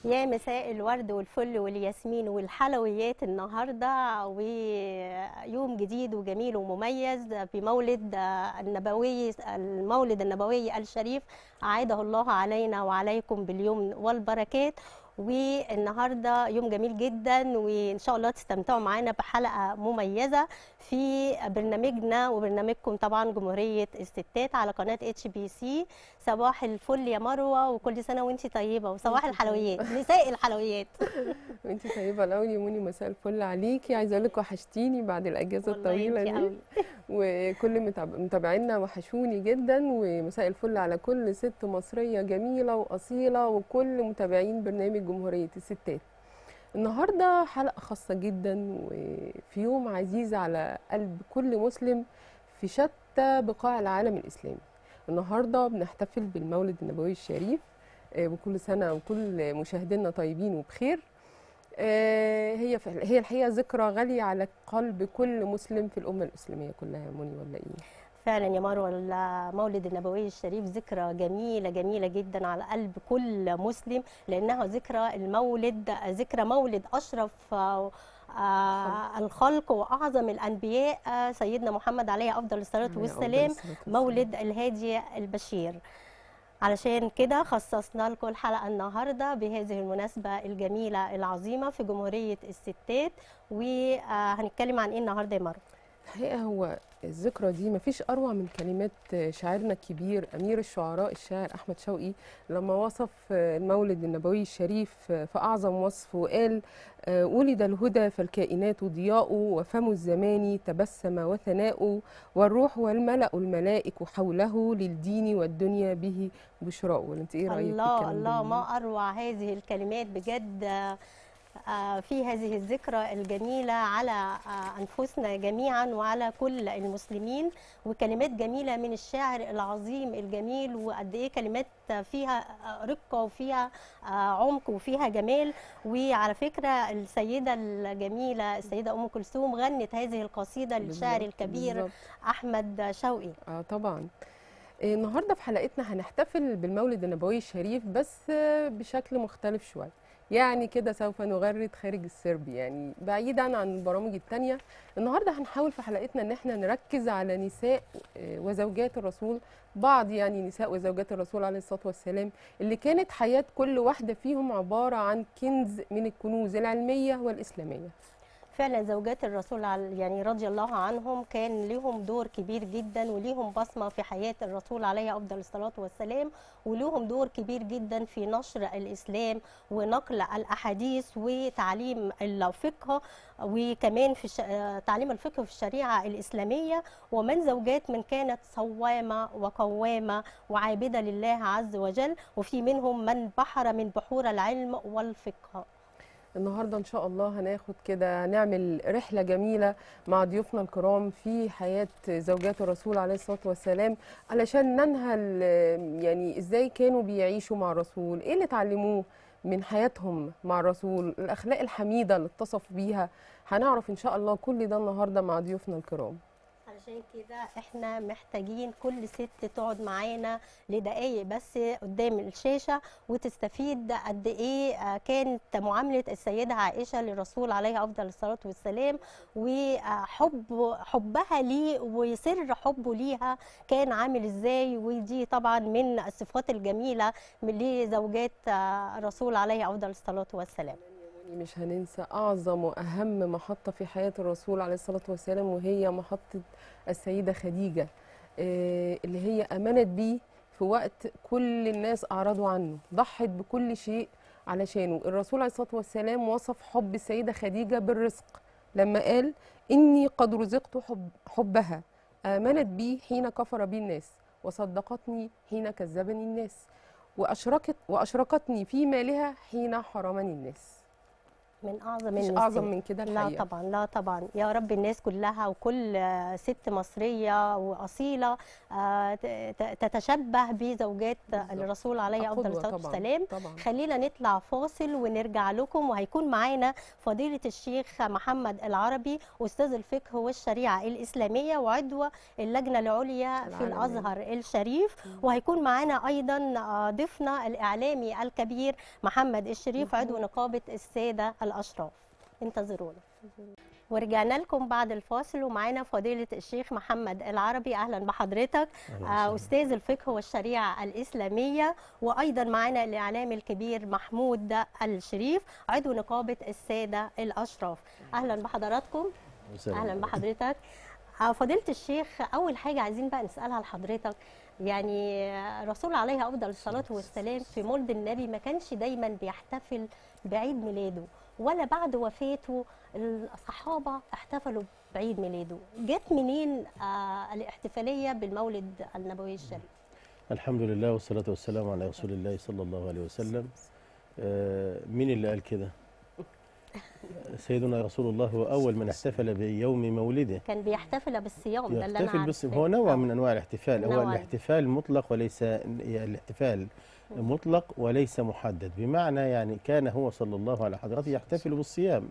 يا مساء الورد والفل والياسمين والحلويات النهارده ويوم جديد وجميل ومميز بمولد النبوي المولد النبوي الشريف عاده الله علينا وعليكم باليمن والبركات والنهارده يوم جميل جدا وان شاء الله تستمتعوا معانا بحلقه مميزه في برنامجنا وبرنامجكم طبعا جمهوريه الستات على قناه اتش بي سي صباح الفل يا مروه وكل سنه وانت طيبه وصباح الحلويات مساء الحلويات وانت طيبه الاول يا موني مساء الفل عليكي عايزه اقول لك وحشتيني بعد الاجازه والله الطويله انتي دي قوي. وكل متاب- متابعينا وحشوني جدا ومساء الفل على كل ست مصريه جميله واصيله وكل متابعين برنامج جمهوريه الستات النهارده حلقه خاصه جدا وفي يوم عزيز على قلب كل مسلم في شتى بقاع العالم الاسلامي النهارده بنحتفل بالمولد النبوي الشريف آه، وكل سنه وكل مشاهدينا طيبين وبخير آه، هي ف- هي الحقيقه ذكرى غاليه على قلب كل مسلم في الامه الاسلاميه كلها يا مني ولا ايه فعلا يا مروه المولد النبوي الشريف ذكرى جميله جميله جدا على قلب كل مسلم لانها ذكرى المولد ذكرى مولد اشرف آه، آه، الخلق واعظم الانبياء آه، سيدنا محمد عليه افضل الصلاه عليه أفضل والسلام الصلاة والسلام. مولد الهادي البشير علشان كده خصصنا لكم الحلقه النهارده بهذه المناسبه الجميله العظيمه في جمهوريه الستات وهنتكلم عن ايه النهارده يا مروه الحقيقه هو الذكرى دي مفيش اروع من كلمات شاعرنا الكبير امير الشعراء الشاعر احمد شوقي لما وصف المولد النبوي الشريف في اعظم وصف وقال آه، ولد الهدى فالكائنات ضياء وفم الزمان تبسم وثناء والروح والملأ الملائك حوله للدين والدنيا به بشراء انت ايه رايك في الله الكلام الله ده؟ ما اروع هذه الكلمات بجد آه، آه، في هذه الذكرى الجميله على آه، انفسنا جميعا وعلى كل المسلمين وكلمات جميله من الشاعر العظيم الجميل وقد ايه كلمات فيها آه، رقه وفيها آه، عمق وفيها جمال وعلى فكره السيده الجميله السيده ام كلثوم غنت هذه القصيده للشاعر بالظبط، الكبير بالظبط. احمد شوقي اه طبعا آه، النهارده في حلقتنا هنحتفل بالمولد النبوي الشريف بس آه، بشكل مختلف شويه يعني كده سوف نغرد خارج السرب يعني بعيدا عن البرامج التانية النهارده هنحاول في حلقتنا ان احنا نركز على نساء آه، وزوجات الرسول بعض يعني نساء وزوجات الرسول عليه الصلاه والسلام اللي كانت حياه كل واحده فيهم عباره عن كنز من الكنوز العلميه والاسلاميه فعلا زوجات الرسول عل- يعني رضي الله عنهم كان لهم دور كبير جدا وليهم بصمه في حياه الرسول عليه افضل الصلاه والسلام ولهم دور كبير جدا في نشر الاسلام ونقل الاحاديث وتعليم الفقه وكمان في الش... آه، تعليم الفقه في الشريعه الاسلاميه ومن زوجات من كانت صوامه وقوامه وعابده لله عز وجل وفي منهم من بحر من بحور العلم والفقه النهارده ان شاء الله هناخد كده هنعمل رحله جميله مع ضيوفنا الكرام في حياه زوجات الرسول عليه الصلاه والسلام علشان ننهل يعني ازاي كانوا بيعيشوا مع الرسول ايه اللي اتعلموه من حياتهم مع الرسول الاخلاق الحميده اللي اتصفوا بيها هنعرف ان شاء الله كل ده النهارده مع ضيوفنا الكرام علشان كده احنا محتاجين كل ست تقعد معانا لدقايق بس قدام الشاشه وتستفيد قد ايه آه، كانت معامله السيده عائشه للرسول عليه افضل الصلاه والسلام وحب حبها ليه وسر حبه ليها كان عامل ازاي ودي طبعا من الصفات الجميله من لزوجات آه، الرسول عليه افضل الصلاه والسلام مش هننسى أعظم وأهم محطة في حياة الرسول عليه الصلاة والسلام وهي محطة السيدة خديجة آه، اللي هي أمنت بيه في وقت كل الناس أعرضوا عنه ضحت بكل شيء علشانه الرسول عليه الصلاة والسلام وصف حب السيدة خديجة بالرزق لما قال إني قد رزقت حب حبها آمنت بي حين كفر بي الناس وصدقتني حين كذبني الناس وأشركت وأشركتني في مالها حين حرمني الناس من اعظم مش النساء. اعظم من كده لا الحقيقه طبعا لا طبعا يا رب الناس كلها وكل آه، ست مصريه واصيله آه، ت- ت- تتشبه بزوجات بالظبط. الرسول عليه افضل قدوة الصلاه طبعاً، والسلام طبعا خلينا نطلع فاصل ونرجع لكم وهيكون معانا فضيلة الشيخ محمد العربي أستاذ الفقه والشريعة الإسلامية وعضو اللجنة العليا في العالمية. الأزهر الشريف وهيكون معانا أيضا آه، ضيفنا الإعلامي الكبير محمد الشريف عضو نقابة السادة الأشراف انتظرونا ورجعنا لكم بعد الفاصل ومعانا فضيلة الشيخ محمد العربي أهلا بحضرتك آه، أستاذ الفقه والشريعة الإسلامية وأيضا معانا الإعلامي الكبير محمود الشريف عضو نقابة السادة الأشراف أهلا بحضراتكم أهلا بحضرتك آه، فضيلة الشيخ أول حاجة عايزين بقى نسألها لحضرتك يعني الرسول عليه أفضل الصلاة والسلام في مولد النبي ما كانش دايما بيحتفل بعيد ميلاده ولا بعد وفاته الصحابة احتفلوا بعيد ميلاده جت منين آه الاحتفالية بالمولد النبوي الشريف الحمد لله والصلاة والسلام على رسول الله صلى الله عليه وسلم آه، مين اللي قال كده سيدنا رسول الله هو أول من احتفل بيوم مولده كان بيحتفل بالصيام ده اللي أنا يحتفل بالصيام عارفاه. هو نوع آه. من أنواع الاحتفال هو نوع. الاحتفال مطلق وليس يعني الاحتفال مطلق وليس محدد بمعنى يعني كان هو صلى الله عليه حضرته يحتفل بالصيام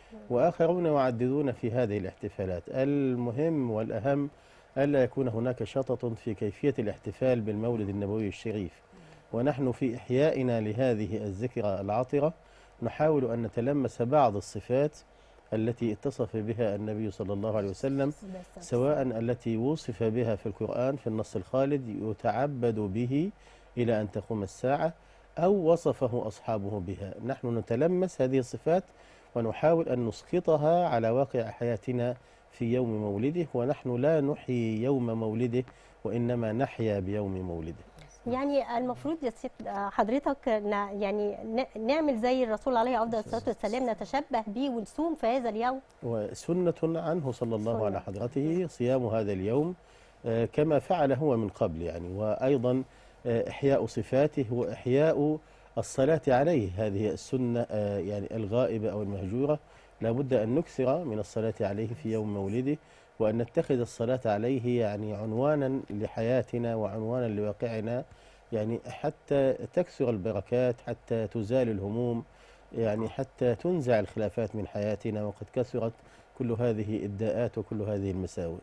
وآخرون يعددون في هذه الاحتفالات المهم والأهم ألا يكون هناك شطط في كيفية الاحتفال بالمولد النبوي الشريف ونحن في إحيائنا لهذه الذكرى العطرة نحاول أن نتلمس بعض الصفات التي اتصف بها النبي صلى الله عليه وسلم بس- سواء التي وصف بها في القرآن في النص الخالد يتعبد به إلى أن تقوم الساعة أو وصفه أصحابه بها نحن نتلمس هذه الصفات ونحاول أن نسقطها على واقع حياتنا في يوم مولده ونحن لا نحيي يوم مولده وإنما نحيا بيوم مولده يعني المفروض يا ست آه، حضرتك ن- يعني ن- نعمل زي الرسول عليه افضل الصلاه والسلام نتشبه بيه ونصوم في هذا اليوم وسنة عنه صلى الله سنة. على حضرته صيام هذا اليوم آه، كما فعل هو من قبل يعني وأيضا آه، إحياء صفاته وإحياء الصلاة عليه هذه السنة آه، يعني الغائبة أو المهجورة لابد أن نكثر من الصلاة عليه في يوم مولده وأن نتخذ الصلاة عليه يعني عنوانا لحياتنا وعنوانا لواقعنا يعني حتى تكثر البركات حتى تزال الهموم يعني حتى تنزع الخلافات من حياتنا وقد كثرت كل هذه الداءات وكل هذه المساوئ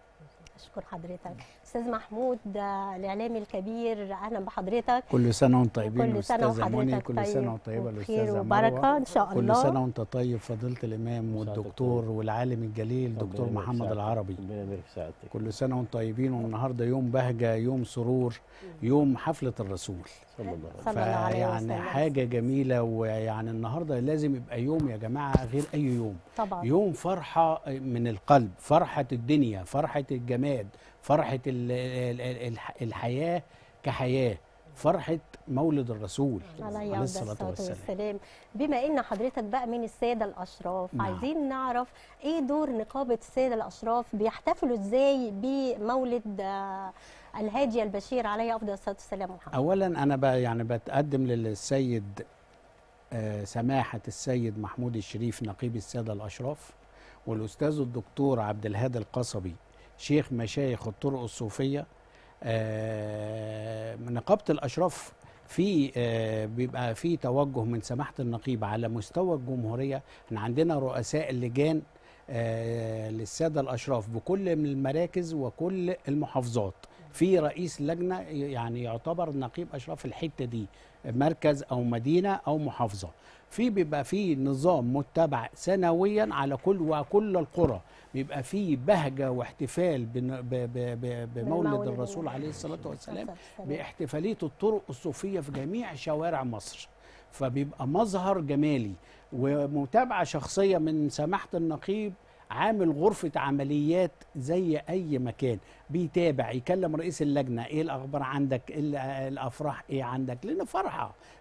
اشكر حضرتك استاذ محمود آه، الاعلامي الكبير اهلا بحضرتك كل سنة وانتم طيبين كل سنه أستاذة منى وحضرتك كل طيب سنة وانت طيبة وبخير الأستاذة وبركه مروة ان شاء كل الله سنة وانت طيب فضيلة الإمام وسعادتك والدكتور طيب. والعالم الجليل ربنا دكتور يبارك في محمد سعادتك. العربي ربنا يبارك في سعادتك كل سنة وانتم طيبين والنهاردة يوم بهجة يوم سرور يوم حفلة الرسول صلى الله عليه صلى الله عليه فيعني وسلم. حاجة جميلة ويعني النهاردة لازم يبقى يوم يا جماعة غير أي يوم طبعا يوم فرحة من القلب فرحة الدنيا فرحة الجماد فرحة ال- ال- ال- الح- الحياة كحياة فرحة مولد الرسول عليه عليه أفضل الصلاة الصلاة والسلام والسلام بما ان حضرتك بقى من الساده الاشراف نعم. عايزين نعرف ايه دور نقابه الساده الاشراف بيحتفلوا ازاي بمولد آه، الهادي البشير عليه افضل الصلاه والسلام محمد اولا انا بقى يعني بتقدم للسيد آه، سماحه السيد محمود الشريف نقيب الساده الاشراف والاستاذ الدكتور عبد الهادي القصبي شيخ مشايخ الطرق الصوفيه آه، من نقابه الاشراف في آه، بيبقى في توجه من سماحه النقيب على مستوى الجمهوريه احنا عندنا رؤساء اللجان آه، للساده الاشراف بكل من المراكز وكل المحافظات في رئيس لجنه يعني يعتبر نقيب اشراف الحته دي مركز او مدينه او محافظه في بيبقى في نظام متبع سنويا على كل وكل القرى بيبقى في بهجه واحتفال بن- ب- ب- ب- بمولد بالمولد الرسول النبوي. عليه الصلاه والسلام والسلام. باحتفاليه الطرق الصوفيه في جميع شوارع مصر فبيبقى مظهر جمالي ومتابعه شخصيه من سماحه النقيب عامل غرفة عمليات زي أي مكان بيتابع يكلم رئيس اللجنة إيه الأخبار عندك إيه ال- الأفراح إيه عندك لأن فرحة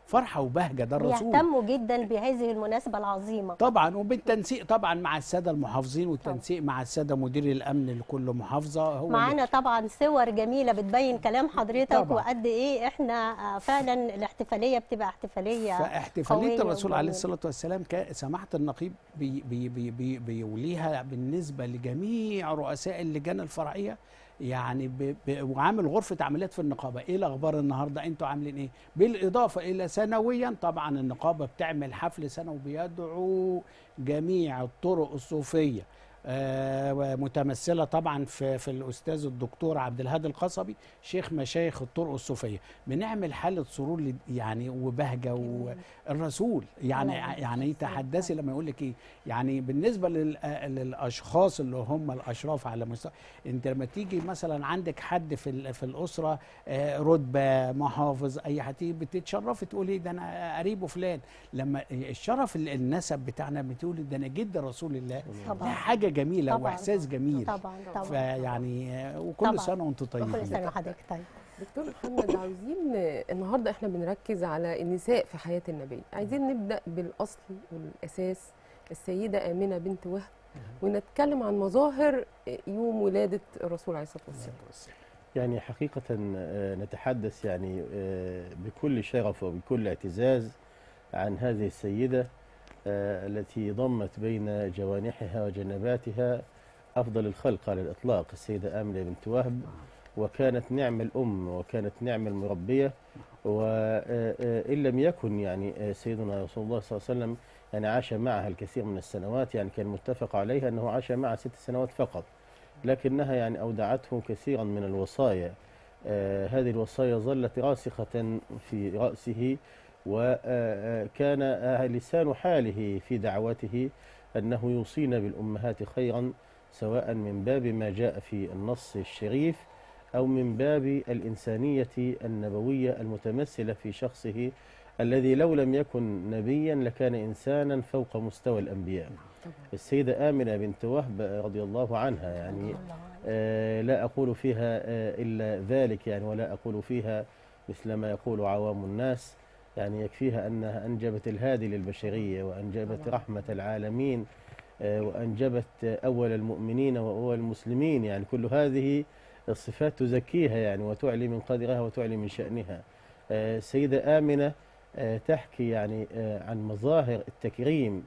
فرحه وبهجه ده الرسول بيهتموا جدا بهذه المناسبه العظيمه طبعا وبالتنسيق طبعا مع الساده المحافظين والتنسيق مع الساده مدير الامن لكل محافظه هو اللي- معانا طبعا صور جميله بتبين كلام حضرتك طبعاً. وقد ايه احنا آه، فعلا الاحتفاليه بتبقى احتفاليه فاحتفاليه قوية الرسول عليه وجميلة. الصلاه والسلام كا- سماحه النقيب بي بي بي بي بيوليها بالنسبه لجميع رؤساء اللجان الفرعيه يعني ب ب وعامل غرفه عمليات في النقابه ايه الاخبار النهارده انتوا عاملين ايه بالاضافه الى سنويا طبعا النقابه بتعمل حفل سنوي بيدعو جميع الطرق الصوفيه آه متمثله طبعا في في الاستاذ الدكتور عبد الهادي القصبي شيخ مشايخ الطرق الصوفيه بنعمل حاله سرور لد- يعني وبهجه والرسول يعني الله يعني إيه تحدثي لما يقول لك ايه يعني بالنسبه لل- للاشخاص اللي هم الاشراف على مستوى انت لما تيجي مثلا عندك حد في ال- في الاسره آه، رتبه محافظ اي حد تيجي بتتشرفي تقولي ده انا قريبه فلان لما الشرف ال- النسب بتاعنا بتقولي ده انا جد رسول الله ده طبعا حاجه جميله طبعاً. واحساس جميل طبعا طبعا فيعني آه، وكل طبعاً. سنه وانتم طيبين كل سنه وحضرتك طيب دكتور محمد عاوزين النهارده احنا بنركز على النساء في حياه النبي عايزين نبدا بالاصل والاساس السيده امنه بنت وهب ونتكلم عن مظاهر يوم ولاده الرسول عليه الصلاه والسلام يعني حقيقة آه، نتحدث يعني آه، بكل شغف وبكل اعتزاز عن هذه السيدة آه، التي ضمت بين جوانحها وجنباتها أفضل الخلق على الإطلاق السيدة آمنة بنت وهب وكانت نعم الأم وكانت نعم المربية وإن لم يكن يعني آه، سيدنا رسول الله صلى الله عليه وسلم يعني عاش معها الكثير من السنوات يعني كان متفق عليها أنه عاش معها ست سنوات فقط لكنها يعني أودعته كثيرا من الوصايا آه هذه الوصايا ظلت راسخة في رأسه وكان آه لسان حاله في دعوته أنه يوصينا بالأمهات خيرا سواء من باب ما جاء في النص الشريف أو من باب الإنسانية النبوية المتمثلة في شخصه الذي لو لم يكن نبيا لكان إنسانا فوق مستوى الأنبياء السيدة آمنة بنت وهب رضي الله عنها يعني آه لا أقول فيها آه إلا ذلك يعني ولا أقول فيها مثل ما يقول عوام الناس يعني يكفيها أنها أنجبت الهادي للبشرية وأنجبت رحمة العالمين آه وأنجبت أول المؤمنين وأول المسلمين يعني كل هذه الصفات تزكيها يعني وتعلي من قدرها وتعلي من شأنها السيدة آمنة تحكي يعني عن مظاهر التكريم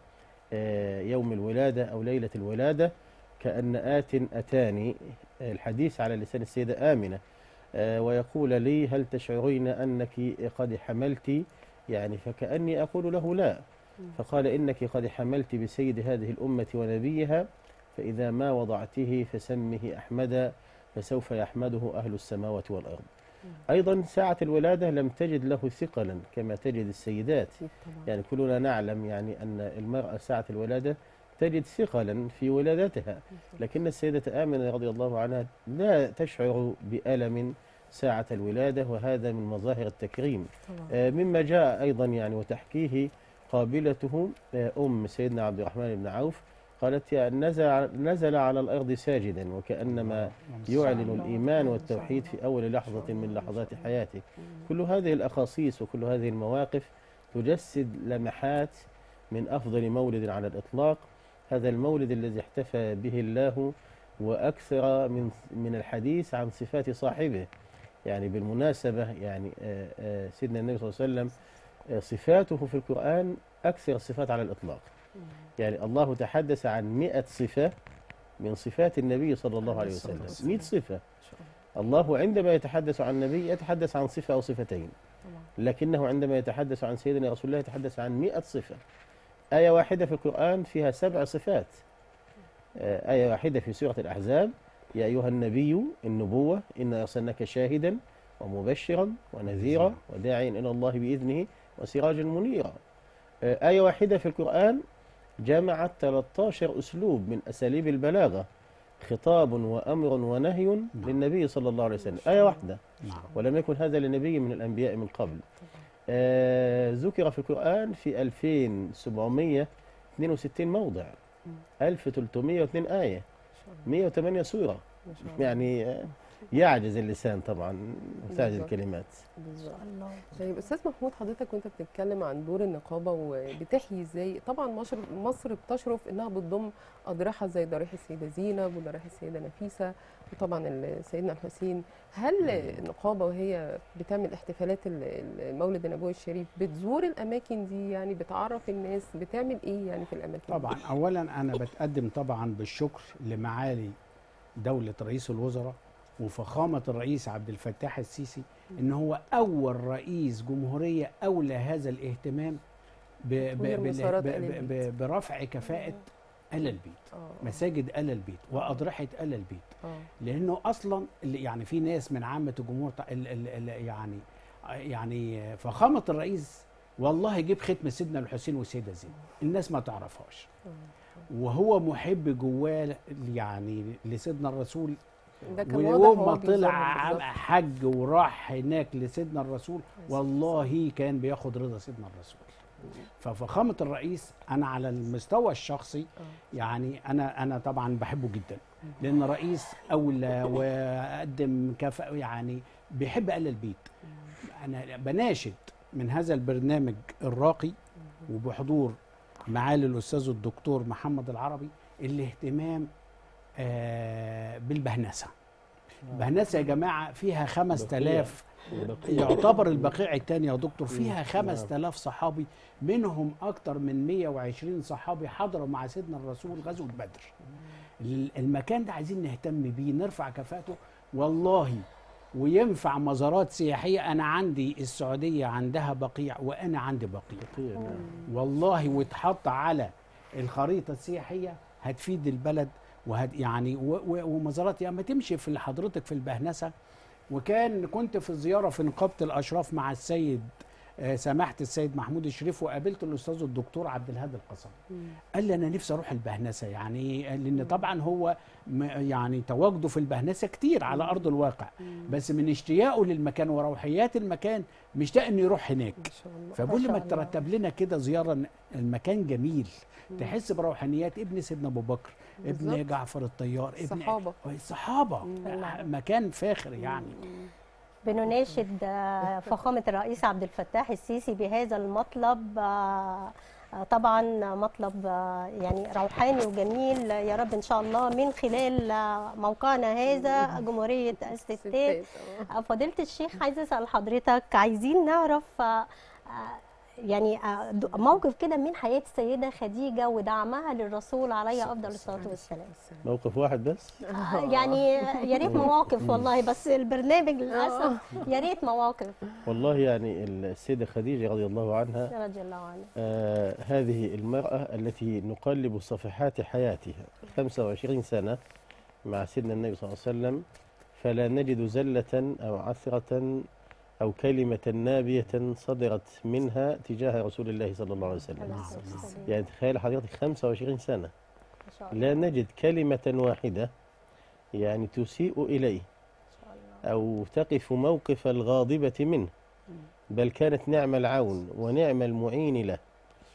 يوم الولادة أو ليلة الولادة كأن آت أتاني الحديث على لسان السيدة آمنة ويقول لي هل تشعرين أنك قد حملت يعني فكأني أقول له لا فقال إنك قد حملت بسيد هذه الأمة ونبيها فإذا ما وضعته فسمه أحمدا فسوف يحمده أهل السماوات والأرض أيضا ساعة الولادة لم تجد له ثقلا كما تجد السيدات يعني كلنا نعلم يعني أن المرأة ساعة الولادة تجد ثقلا في ولادتها لكن السيدة آمنة رضي الله عنها لا تشعر بألم ساعة الولادة وهذا من مظاهر التكريم آه مما جاء أيضا يعني وتحكيه قابلته آه أم سيدنا عبد الرحمن بن عوف قالت يعني نزل, نزل على الأرض ساجدا وكأنما يعلن الإيمان والتوحيد في أول لحظة من لحظات حياته كل هذه الأخاصيص وكل هذه المواقف تجسد لمحات من أفضل مولد على الإطلاق هذا المولد الذي احتفى به الله وأكثر من من الحديث عن صفات صاحبه يعني بالمناسبة يعني آآ آآ سيدنا النبي صلى الله عليه وسلم صفاته في القرآن أكثر الصفات على الإطلاق يعني الله تحدث عن مئة صفة من صفات النبي صلى الله عليه وسلم مئة صفة الله عندما يتحدث عن النبي يتحدث عن صفة أو صفتين لكنه عندما يتحدث عن سيدنا رسول الله يتحدث عن مئة صفة آية واحدة في القرآن فيها سبع صفات آية واحدة في سورة الأحزاب يا أيها النبي النبوة إنا أرسلناك شاهدا ومبشرا ونذيرا وداعيا إلى الله بإذنه وسراجا منيرا آية واحدة في القرآن جمعت 13 أسلوب من أساليب البلاغة خطاب وأمر ونهي نعم. للنبي صلى الله عليه وسلم آية واحدة نعم. ولم يكن هذا لنبي من الأنبياء من قبل آه ذكر في القرآن في 2762 موضع 1302 آية 108 سورة يعني آه يعجز اللسان طبعا وتعجز بالظبط. الكلمات بالظبط الله طيب استاذ محمود حضرتك وانت بتتكلم عن دور النقابه وبتحيي ازاي طبعا مصر مصر بتشرف انها بتضم اضرحه زي ضريح السيده زينب وضريح السيده نفيسه وطبعا ال- سيدنا الحسين هل النقابه وهي بتعمل احتفالات ال- ال- المولد النبوي الشريف بتزور الاماكن دي يعني بتعرف الناس بتعمل ايه يعني في الاماكن دي؟ طبعا اولا انا بتقدم طبعا بالشكر لمعالي دوله رئيس الوزراء وفخامه الرئيس عبد الفتاح السيسي ان هو اول رئيس جمهوريه اولى هذا الاهتمام ب ب تطوير بال- مسارات ب آل ب البيت. ب برفع كفاءه ال البيت اه مساجد ال البيت واضرحه ال البيت اه لانه اصلا اللي- يعني في ناس من عامه الجمهور تع- ال ال ال يعني يعني فخامه الرئيس والله يجيب ختم سيدنا الحسين والسيده زينب الناس ما تعرفهاش وهو محب جواه يعني لسيدنا الرسول ده كان واضح ويوم وهو ما بيزورهم طلع بالظبط. حج وراح هناك لسيدنا الرسول والله كان بياخد رضا سيدنا الرسول ففخامه الرئيس انا على المستوى الشخصي آه. يعني انا انا طبعا بحبه جدا لان رئيس اولى وقدم كفاءه يعني بيحب ال البيت انا بناشد من هذا البرنامج الراقي وبحضور معالي الاستاذ الدكتور محمد العربي الاهتمام آه بالبهنسه بهنسه يا جماعه فيها 5000 يعتبر البقيع الثاني يا دكتور فيها نعم. 5000 صحابي منهم اكتر من 120 صحابي حضروا مع سيدنا الرسول غزوه بدر ال- المكان ده عايزين نهتم بيه نرفع كفاءته والله وينفع مزارات سياحيه انا عندي السعوديه عندها بقيع وانا عندي بقيع والله واتحط على الخريطه السياحيه هتفيد البلد وهت يعني و- و- ومزارات يا اما تمشي في حضرتك في البهنسه وكان كنت في زياره في نقابه الاشراف مع السيد آه، سماحه السيد محمود الشريف وقابلت الاستاذ الدكتور عبد الهادي القصر قال لي انا نفسي اروح البهنسه يعني لان طبعا هو م- يعني تواجده في البهنسه كتير على ارض الواقع بس من اشتياقه للمكان وروحيات المكان مشتاق انه يروح هناك ما شاء الله فبقول لي ما ما شاء الله. ترتب لنا كده زياره المكان جميل تحس بروحانيات ابن سيدنا ابو بكر ابن بالظبط. جعفر الطيار ابن الصحابة. الصحابه الله. مكان فاخر يعني بنناشد آه، فخامة الرئيس عبد الفتاح السيسي بهذا المطلب آه، آه، طبعا مطلب آه، يعني روحاني وجميل يا رب ان شاء الله من خلال آه، موقعنا هذا جمهورية الستات ستات آه. آه، فضيلة الشيخ عايزة أسأل حضرتك عايزين نعرف آه، آه، يعني آه، د- موقف كده من حياة السيدة خديجة ودعمها للرسول عليه أفضل الصلاة والسلام موقف واحد بس آه، يعني يا ريت مواقف والله بس البرنامج للأسف يا ريت مواقف والله يعني السيدة خديجة رضي الله عنها رضي الله عنه آه هذه المرأة التي نقلب صفحات حياتها 25 سنة مع سيدنا النبي صلى الله عليه وسلم فلا نجد زلة أو عثرة أو كلمة نابية صدرت منها تجاه رسول الله صلى الله عليه وسلم عليه الصلاة والسلام. يعني تخيل حضرتك 25 سنة ما شاء الله لا نجد كلمة واحدة يعني تسيء إليه ما شاء الله أو تقف موقف الغاضبة منه بل كانت نعم العون ونعم المعين له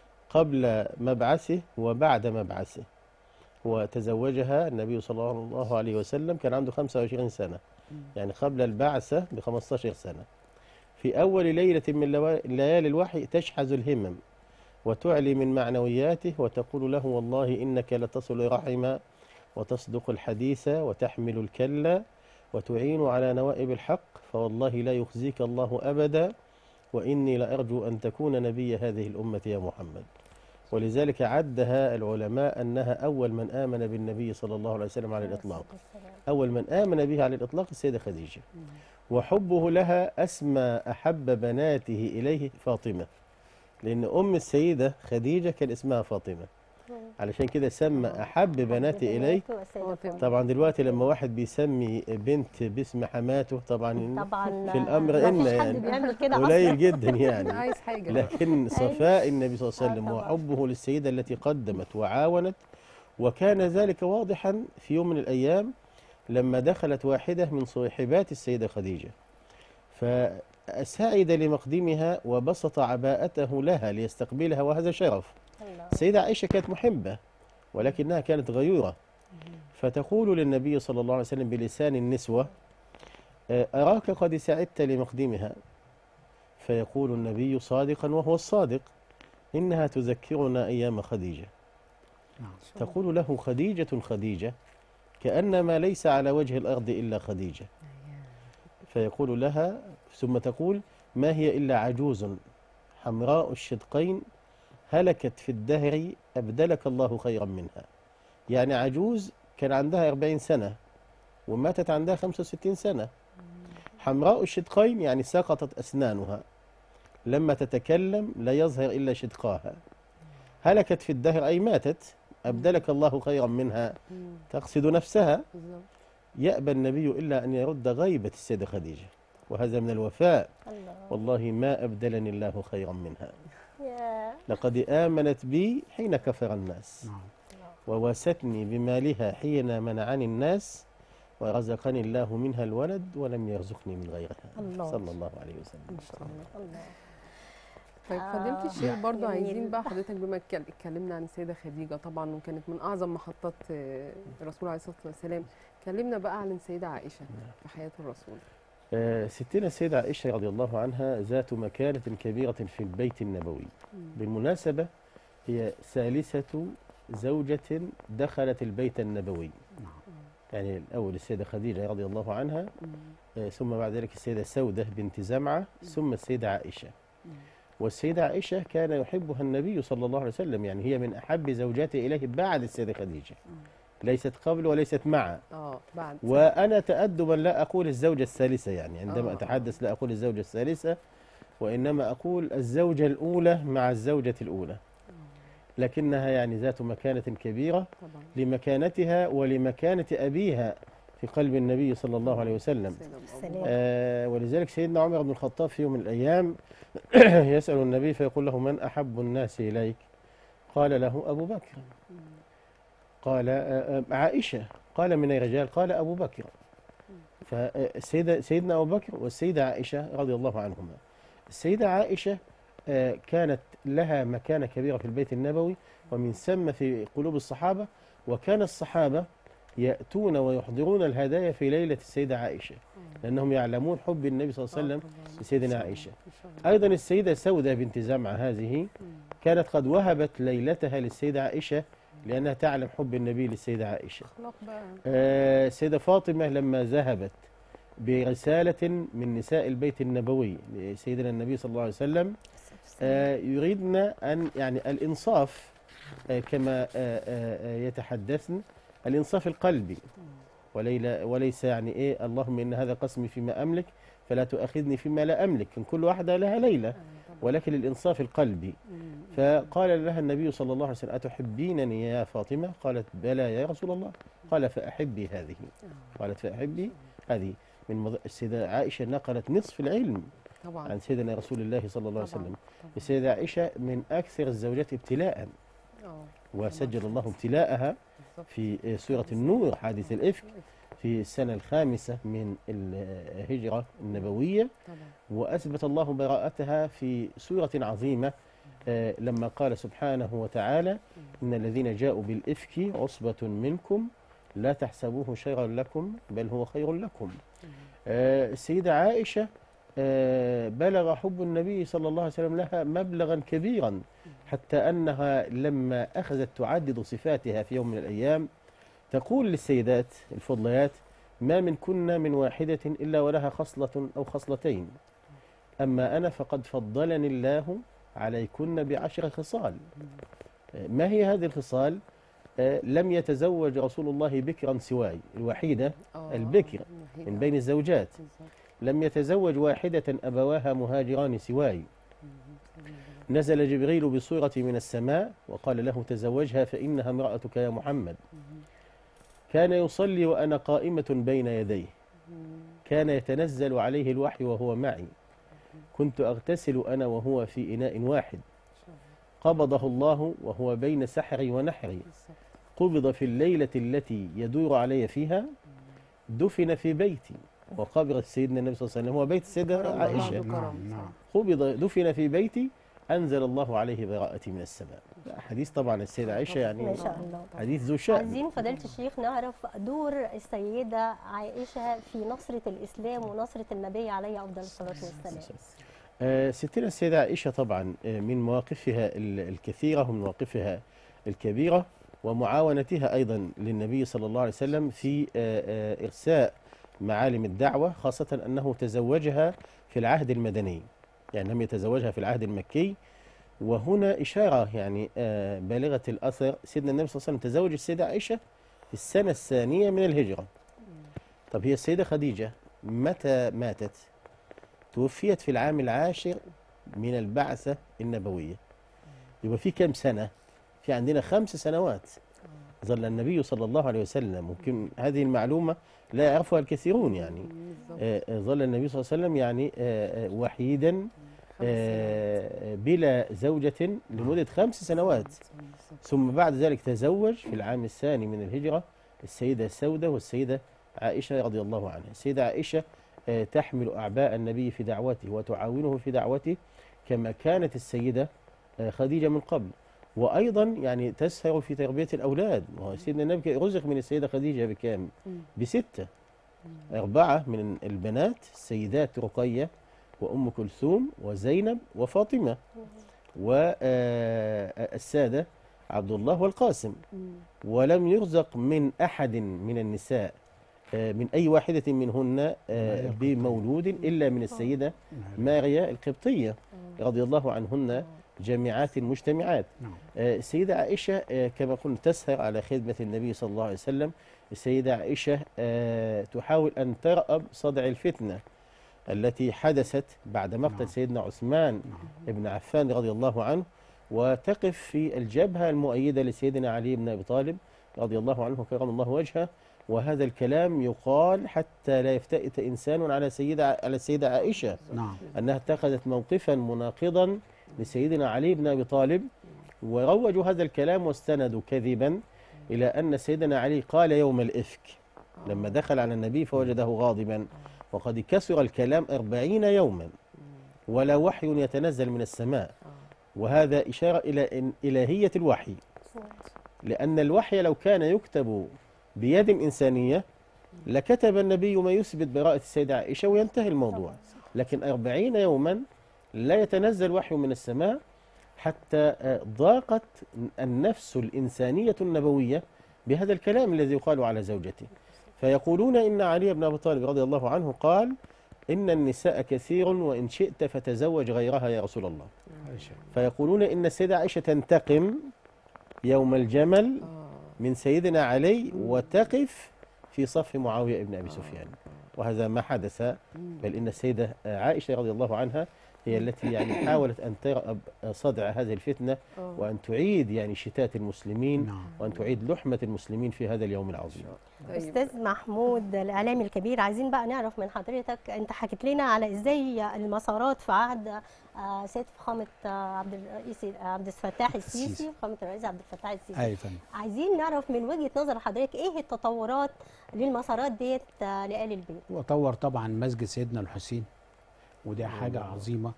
قبل مبعثه وبعد مبعثه وتزوجها النبي صلى الله عليه وسلم كان عنده 25 سنة يعني قبل البعثة ب 15 سنة في أول ليلة من لوا- ليالي الوحي تشحذ الهمم وتعلي من معنوياته وتقول له والله إنك لتصل رحما وتصدق الحديث وتحمل الكلا وتعين على نوائب الحق فوالله لا يخزيك الله أبدا وإني لأرجو أن تكون نبي هذه الأمة يا محمد ولذلك عدها العلماء أنها أول من آمن بالنبي صلى الله عليه وسلم على الإطلاق أول من آمن به على الإطلاق السيدة خديجة وحبه لها أسمى أحب بناته إليه فاطمة لأن أم السيدة خديجة كان اسمها فاطمة علشان كده سمى أحب بناته إليه طبعا طبعا دلوقتي لما واحد بيسمي بنت باسم حماته طبعا طبعا في الأمر ما إن فيش يعني حد بيعمل كده قليل اصلا جدا يعني عايز حاجه لكن صفاء النبي صلى الله عليه آه وسلم طبعا. وحبه للسيدة التي قدمت وعاونت وكان ذلك واضحا في يوم من الأيام لما دخلت واحدة من صاحبات السيدة خديجة فسعد لمقدمها وبسط عباءته لها ليستقبلها وهذا شرف الله. السيدة عائشة كانت محبة ولكنها كانت غيورة فتقول للنبي صلى الله عليه وسلم بلسان النسوة آه، أراك قد سعدت لمقدمها فيقول النبي صادقا وهو الصادق إنها تذكرنا أيام خديجة نعم. تقول له خديجة خديجة كأنما ليس على وجه الأرض إلا خديجة فيقول لها ثم تقول ما هي إلا عجوز حمراء الشدقين هلكت في الدهر أبدلك الله خيرا منها يعني عجوز كان عندها 40 سنة وماتت عندها 65 سنة حمراء الشدقين يعني سقطت أسنانها لما تتكلم لا يظهر إلا شدقاها هلكت في الدهر أي ماتت أبدلك الله خيرا منها مم. تقصد نفسها بالظبط يأبى النبي إلا أن يرد غيبة السيدة خديجة وهذا من الوفاء الله والله ما أبدلني الله خيرا منها يا لقد آمنت بي حين كفر الناس نعم وواستني بمالها حين منعني الناس ورزقني الله منها الولد ولم يرزقني من غيرها الله. صلى الله عليه وسلم ما شاء الله الله طيب آه، فضيلة الشيخ برضه جميل. عايزين بقى حضرتك بما اتكل- اتكلمنا عن السيدة خديجة طبعا وكانت من أعظم محطات آه، الرسول عليه الصلاة والسلام كلمنا بقى عن السيدة عائشة في حياة الرسول آه، ستنا السيدة عائشة رضي الله عنها ذات مكانة كبيرة في البيت النبوي بالمناسبة هي ثالثة زوجة دخلت البيت النبوي نعم يعني الأول السيدة خديجة رضي الله عنها مم. آه، ثم بعد ذلك السيدة سودة بنت زمعة ثم السيدة عائشة والسيدة عائشة كان يحبها النبي صلى الله عليه وسلم يعني هي من أحب زوجاته إليه بعد السيدة خديجة ليست قبل وليست مع اه بعد وأنا تأدبا لا أقول الزوجة الثالثة يعني عندما آه. أتحدث لا أقول الزوجة الثالثة وإنما أقول الزوجة الأولى مع الزوجة الأولى لكنها يعني ذات مكانة كبيرة طبعا لمكانتها ولمكانة أبيها في قلب النبي صلى الله عليه وسلم سيدة أبو سلام. بكر. آه ولذلك سيدنا عمر بن الخطاب في يوم من الأيام يسأل النبي فيقول له من أحب الناس إليك قال له أبو بكر قال آه، آه، عائشة قال من الرجال قال أبو بكر فالسيدة سيدنا أبو بكر والسيدة عائشة رضي الله عنهما السيدة عائشة آه، كانت لها مكانة كبيرة في البيت النبوي ومن ثم في قلوب الصحابة وكان الصحابة يأتون ويحضرون الهدايا في ليلة السيدة عائشة لأنهم يعلمون حب النبي صلى الله عليه وسلم طبعاً. لسيدنا عائشة ما شاء الله. أيضا السيدة سودة بنت زمعة هذه كانت قد وهبت ليلتها للسيدة عائشة لأنها تعلم حب النبي للسيدة عائشة اخلاق بقى آه، السيدة فاطمة لما ذهبت برسالة من نساء البيت النبوي لسيدنا النبي صلى الله عليه وسلم آه، يريدن أن يعني الإنصاف آه، كما آه، آه، آه، يتحدثن الإنصاف القلبي وليلا وليس يعني إيه اللهم إن هذا قسمي فيما أملك فلا تؤاخذني فيما لا أملك إن كل واحدة لها ليلة ولكن الإنصاف القلبي فقال لها النبي صلى الله عليه وسلم أتحبينني يا فاطمة قالت بلى يا رسول الله قال فأحبي هذه قالت فأحبي هذه من مض... السيدة عائشة نقلت نصف العلم طبعا عن سيدنا رسول الله صلى الله عليه طبعاً. وسلم طبعاً. السيدة عائشة من أكثر الزوجات ابتلاء اه وسجل الله ابتلاءها بالظبط. في سورة النور حادث الإفك في السنة الخامسة من الهجرة النبوية طبعا وأثبت الله براءتها في سورة عظيمة آه، لما قال سبحانه وتعالى إن الذين جاءوا بالإفك عصبة منكم لا تحسبوه شرا لكم بل هو خير لكم آه، السيدة عائشة آه، بلغ حب النبي صلى الله عليه وسلم لها مبلغا كبيرا حتى أنها لما أخذت تعدد صفاتها في يوم من الأيام تقول للسيدات الفضليات ما من كنا من واحدة إلا ولها خصلة أو خصلتين أما أنا فقد فضلني الله عليكن بعشر خصال آه، ما هي هذه الخصال آه، لم يتزوج رسول الله بكرا سواي الوحيدة آه، البكر الوحيدة. من بين الزوجات بالظبط. لم يتزوج واحدة أبواها مهاجران سواي نزل جبريل بصورة من السماء وقال له تزوجها فإنها امرأتك يا محمد كان يصلي وأنا قائمة بين يديه كان يتنزل عليه الوحي وهو معي كنت أغتسل أنا وهو في إناء واحد قبضه الله وهو بين سحري ونحري بالظبط. قبض في الليلة التي يدور علي فيها دفن في بيتي وقبر سيدنا النبي صلى الله عليه وسلم هو بيت السيدة كرم الله عائشة وجهه. كرم. نعم نعم قبض دفن في بيتي أنزل الله عليه براءة من السماء حديث طبعا السيدة عائشة يعني ما شاء الله حديث ذو شأن عايزين فضيلة الشيخ نعرف دور السيدة عائشة في نصرة الإسلام ونصرة النبي عليه أفضل الصلاة والسلام آه، ستنا السيدة عائشة طبعا آه، من مواقفها ال- الكثيرة ومن مواقفها الكبيرة ومعاونتها أيضا للنبي صلى الله عليه وسلم في آه، آه، إرساء معالم الدعوة خاصة أنه تزوجها في العهد المدني يعني لم يتزوجها في العهد المكي وهنا إشارة يعني آه، بالغة الأثر سيدنا النبي صلى الله عليه وسلم تزوج السيدة عائشة في السنة الثانية من الهجرة طب هي السيدة خديجة متى ماتت؟ توفيت في العام العاشر من البعثة النبوية يبقى في كم سنة؟ في عندنا خمس سنوات ظل النبي صلى الله عليه وسلم ممكن هذه المعلومة لا يعرفها الكثيرون يعني بالظبط. آه، آه، ظل النبي صلى الله عليه وسلم يعني آه، آه، وحيدا خمس آه، بلا زوجة لمدة خمس سنوات بالظبط. ثم بعد ذلك تزوج في العام الثاني من الهجرة السيدة سودة والسيدة عائشة رضي الله عنها السيدة عائشة آه، تحمل أعباء النبي في دعوته وتعاونه في دعوته كما كانت السيدة آه، خديجة من قبل وأيضا يعني تسهر في تربية الأولاد وهو سيدنا النبي رزق من السيدة خديجة بكام؟ مم. بستة أربعة من البنات السيدات رقية وأم كلثوم وزينب وفاطمة والسادة عبد الله والقاسم مم. ولم يرزق من أحد من النساء آه، من أي واحدة منهن آه، ماريا القبطية. بمولود إلا من السيدة ماريا القبطية رضي الله عنهن جامعات مجتمعات نعم آه، السيدة عائشة آه، كما قلنا تسهر على خدمة النبي صلى الله عليه وسلم السيدة عائشة آه، تحاول أن ترأب صدع الفتنة التي حدثت بعد نعم. مقتل سيدنا عثمان نعم ابن عفان رضي الله عنه وتقف في الجبهة المؤيدة لسيدنا علي بن أبي طالب رضي الله عنه كرم الله وجهه وهذا الكلام يقال حتى لا يفتئت إنسان على سيدة على السيدة عائشة نعم أنها اتخذت موقفا مناقضا لسيدنا علي بن أبي طالب وروجوا هذا الكلام واستندوا كذبا إلى أن سيدنا علي قال يوم الإفك لما دخل على النبي فوجده غاضبا وقد كسر الكلام أربعين يوما ولا وحي يتنزل من السماء وهذا إشارة إلى إن إلهية الوحي لأن الوحي لو كان يكتب بيد إنسانية لكتب النبي ما يثبت براءة السيدة عائشة وينتهي الموضوع لكن أربعين يوما لا يتنزل وحي من السماء حتى آه، ضاقت النفس الإنسانية النبوية بهذا الكلام الذي يقال على زوجته فيقولون إن علي بن أبي طالب رضي الله عنه قال إن النساء كثير وإن شئت فتزوج غيرها يا رسول الله عائشة. فيقولون إن السيدة عائشة تنتقم يوم الجمل آه. من سيدنا علي وتقف في صف معاوية بن أبي سفيان وهذا ما حدث بل إن السيدة عائشة رضي الله عنها هي التي يعني حاولت أن ترأب صدع هذه الفتنة آه. وأن تعيد يعني شتات المسلمين نعم وأن تعيد لحمة المسلمين في هذا اليوم العظيم طيب. استاذ محمود الاعلامي الكبير عايزين بقى نعرف من حضرتك انت حكيت لنا على ازاي المسارات في عهد آه، سيد فخامه آه، عبد الرئيس آه، عبد الفتاح السيسي السيسي. فخامه الرئيس عبد الفتاح السيسي ايوه فندم عايزين نعرف من وجهه نظر حضرتك ايه التطورات للمسارات ديت آه، لآل البيت وطور طبعا مسجد سيدنا الحسين ودي حاجة عظيمة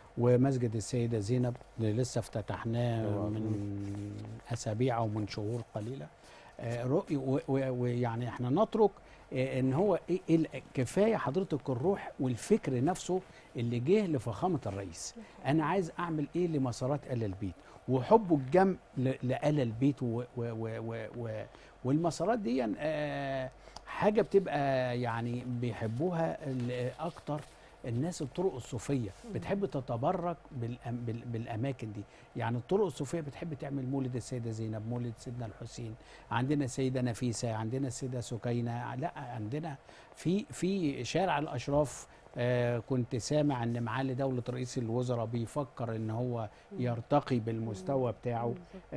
ومسجد السيدة زينب اللي لسه افتتحناه طبعاً. من أسابيع أو من شهور قليلة آه، رؤي و- و- ويعني احنا نترك آه، ان هو إيه إيه ال- كفايه حضرتك الروح والفكر نفسه اللي جه لفخامه الرئيس انا عايز اعمل ايه لمسارات ال البيت وحبه الجم ل- لآل البيت و و و و و والمسارات دي آه، حاجه بتبقى يعني بيحبوها ال- اكتر الناس الطرق الصوفيه بتحب تتبرك بالأم بال- بالاماكن دي يعني الطرق الصوفيه بتحب تعمل مولد السيده زينب مولد سيدنا الحسين عندنا السيده نفيسه عندنا السيده سكينه لا عندنا في في شارع الاشراف آه كنت سامع ان معالي دوله رئيس الوزراء بيفكر ان هو يرتقي بالمستوى بتاعه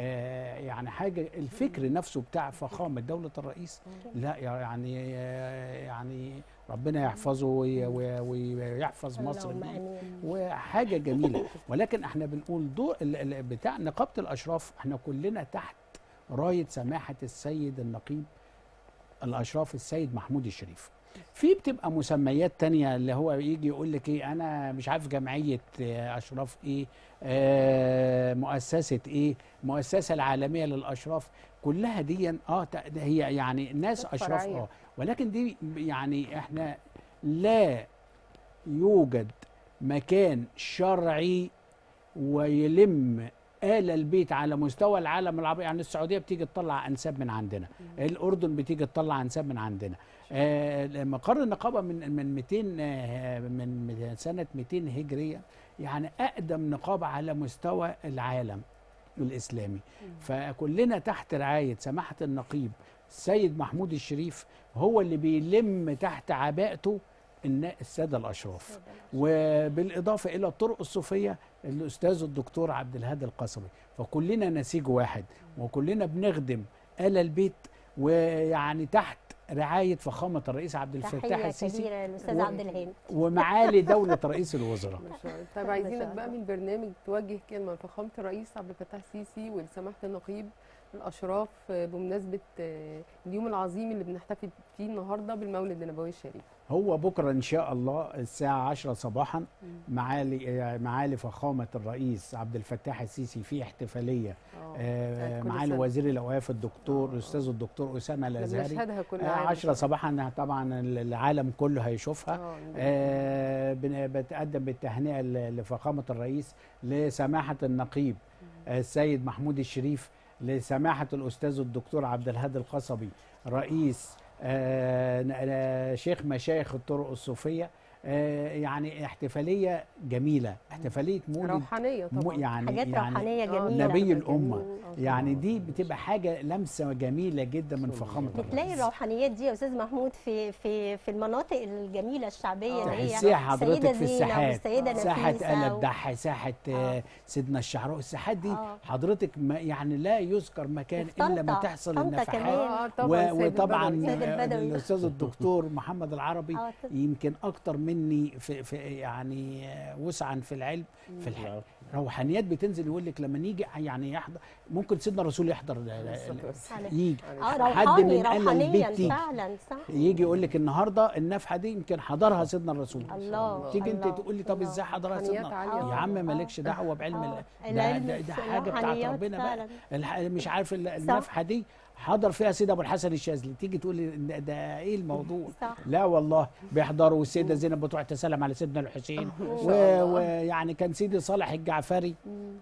آه يعني حاجه الفكر نفسه بتاع فخامه دوله الرئيس لا يعني آه يعني ربنا يحفظه وي- وي- ويحفظ مصر اللهم دي امين وحاجه جميله ولكن احنا بنقول دور ال- ال- بتاع نقابه الاشراف احنا كلنا تحت رايه سماحه السيد النقيب الاشراف السيد محمود الشريف في بتبقى مسميات تانية اللي هو يجي يقول لك ايه انا مش عارف جمعيه آه، اشراف ايه آه مؤسسه ايه المؤسسه العالميه للاشراف كلها دي اه تق- ده هي يعني ناس حاجات اشراف فرعية. اه ولكن دي يعني احنا لا يوجد مكان شرعي ويلم آل البيت على مستوى العالم العربي يعني السعودية بتيجي تطلع أنساب من عندنا الأردن بتيجي تطلع أنساب من عندنا آه مقر النقابة من من 200 آه من من سنة 200 هجرية يعني أقدم نقابة على مستوى العالم الإسلامي فكلنا تحت رعاية سماحة النقيب السيد محمود الشريف هو اللي بيلم تحت عباءته النا- السادة الأشراف وبالإضافة إلى الطرق الصوفية الأستاذ الدكتور عبد الهادي القصبي فكلنا نسيج واحد وكلنا بنخدم آل البيت ويعني تحت رعاية فخامة الرئيس عبد الفتاح تحيه السيسي كبيره للاستاذ و- عبد الهادي ومعالي دولة رئيس الوزراء ما شاء الله طيب ما عايزينك شاء بقى الله. من برنامج توجه كلمه لفخامه الرئيس عبد الفتاح السيسي ولسماحه النقيب الاشراف آه، بمناسبه آه، اليوم العظيم اللي بنحتفل فيه النهارده بالمولد النبوي الشريف هو بكرة إن شاء الله الساعة 10 صباحا معالي آه، معالي فخامة الرئيس عبد الفتاح السيسي في احتفالية اه آه، كل معالي سنة. وزير الأوقاف الدكتور آه. الأستاذ الدكتور أسامة احنا الأزهري بنشهدها كل آه، عام 10 صباحا طبعا العالم كله هيشوفها اه آه، بن- بتقدم بالتهنئه ل- لفخامه الرئيس لسماحه النقيب آه، السيد محمود الشريف لسماحه الاستاذ الدكتور عبد الهادي القصبي رئيس آه، ن- آه، شيخ مشايخ الطرق الصوفيه آه، يعني احتفاليه جميله احتفاليه مولد روحانيه مو- طبعا يعني حاجات يعني روحانيه آه، جميله نبي الامه آه، يعني دي بتبقى حاجه لمسه جميله جدا من صلى فخامه الله عليه بتلاقي الرئيس الروحانيات دي يا استاذ محمود في في في المناطق الجميله الشعبيه اللي هي تحسيها حضرتك السيدة في زينب الساحات والسيده ساحة نفيسة آل و- الدح ساحة آه. آه. سيدنا الشعراء الساحات دي آه. حضرتك ما يعني لا يذكر مكان وفي إلا ما طنطا- تحصل طنطا النفحات كمان. اه طبعا و- سيد وطبعا البدوي. سيد آه، البدوي. الاستاذ الدكتور محمد العربي آه، طب- يمكن اكتر مني في, في يعني آه، وسعا في العلم في الح... نعم. روحانيات بتنزل يقول لك لما نيجي يعني يحضر ممكن سيدنا الرسول يحضر ال- ال- الصلاة والسلام. على- يجي اه حد روحاني من آل روحانيا البيت تيجي. فعلا صح يجي يقول لك النهارده النفحه دي يمكن حضرها سيدنا الرسول الله تيجي انت الله، تقول لي طب الله. ازاي حضرها روحانيات سيدنا عالية يا عم آه. مالكش دعوه بعلم آه. الله ده, العلم ده, ده في حاجه بتاعت الروحانيات ربنا بقى فعلا. الح... مش عارف ال- النفحه دي حضر فيها سيدي ابو الحسن الشاذلي تيجي تقول لي ده, ده ايه الموضوع صح لا والله بيحضروا والسيده زينب بتروح تسلم على سيدنا الحسين ما شاء و- الله. ويعني كان سيدي صالح الجعفري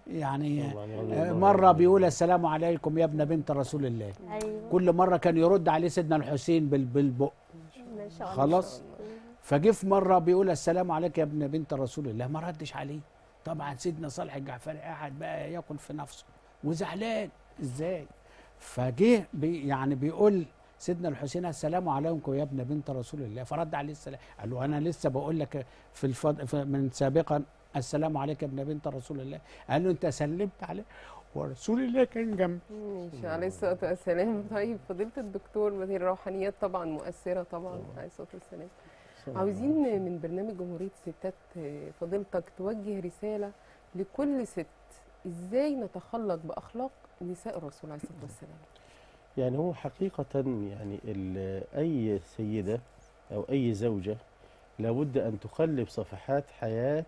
يعني طبعاً رضي آه، الله مره عنه. بيقول السلام عليكم يا ابن بنت رسول الله ايوه كل مره كان يرد عليه سيدنا الحسين بال- بالبق ما شاء الله خلاص فجه في مره بيقول السلام عليك يا ابن بنت رسول الله ما ردش عليه طبعا سيدنا صالح الجعفري قاعد بقى ياكل في نفسه وزعلان ازاي فجه بي يعني بيقول سيدنا الحسين السلام عليكم يا ابن بنت رسول الله فرد عليه السلام قال له انا لسه بقول لك في الفض... في- من سابقا السلام عليك يا ابن بنت رسول الله قال له انت سلمت عليه ورسول الله كان جنبي ماشي عليه الصلاه والسلام طيب فضيله الدكتور ما هي الروحانيات طبعا مؤثره طبعا عليه الصلاه والسلام صلى الله عليه وسلم. عاوزين من برنامج جمهوريه الستات آه، فضيلتك توجه رساله لكل ست ازاي نتخلق باخلاق نساء الرسول عليه الصلاه والسلام يعني هو حقيقة يعني ال- أي سيدة أو أي زوجة لابد أن تقلب صفحات حياة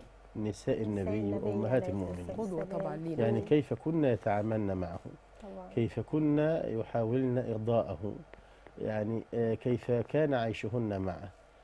نساء النبي النبي وأمهات عليه المؤمنين الصلاة قدوه طبعا لينا يعني كيف كنا يتعاملن معه طبعا كيف كنا يحاولن إرضاءه يعني آه، كيف كان عيشهن معه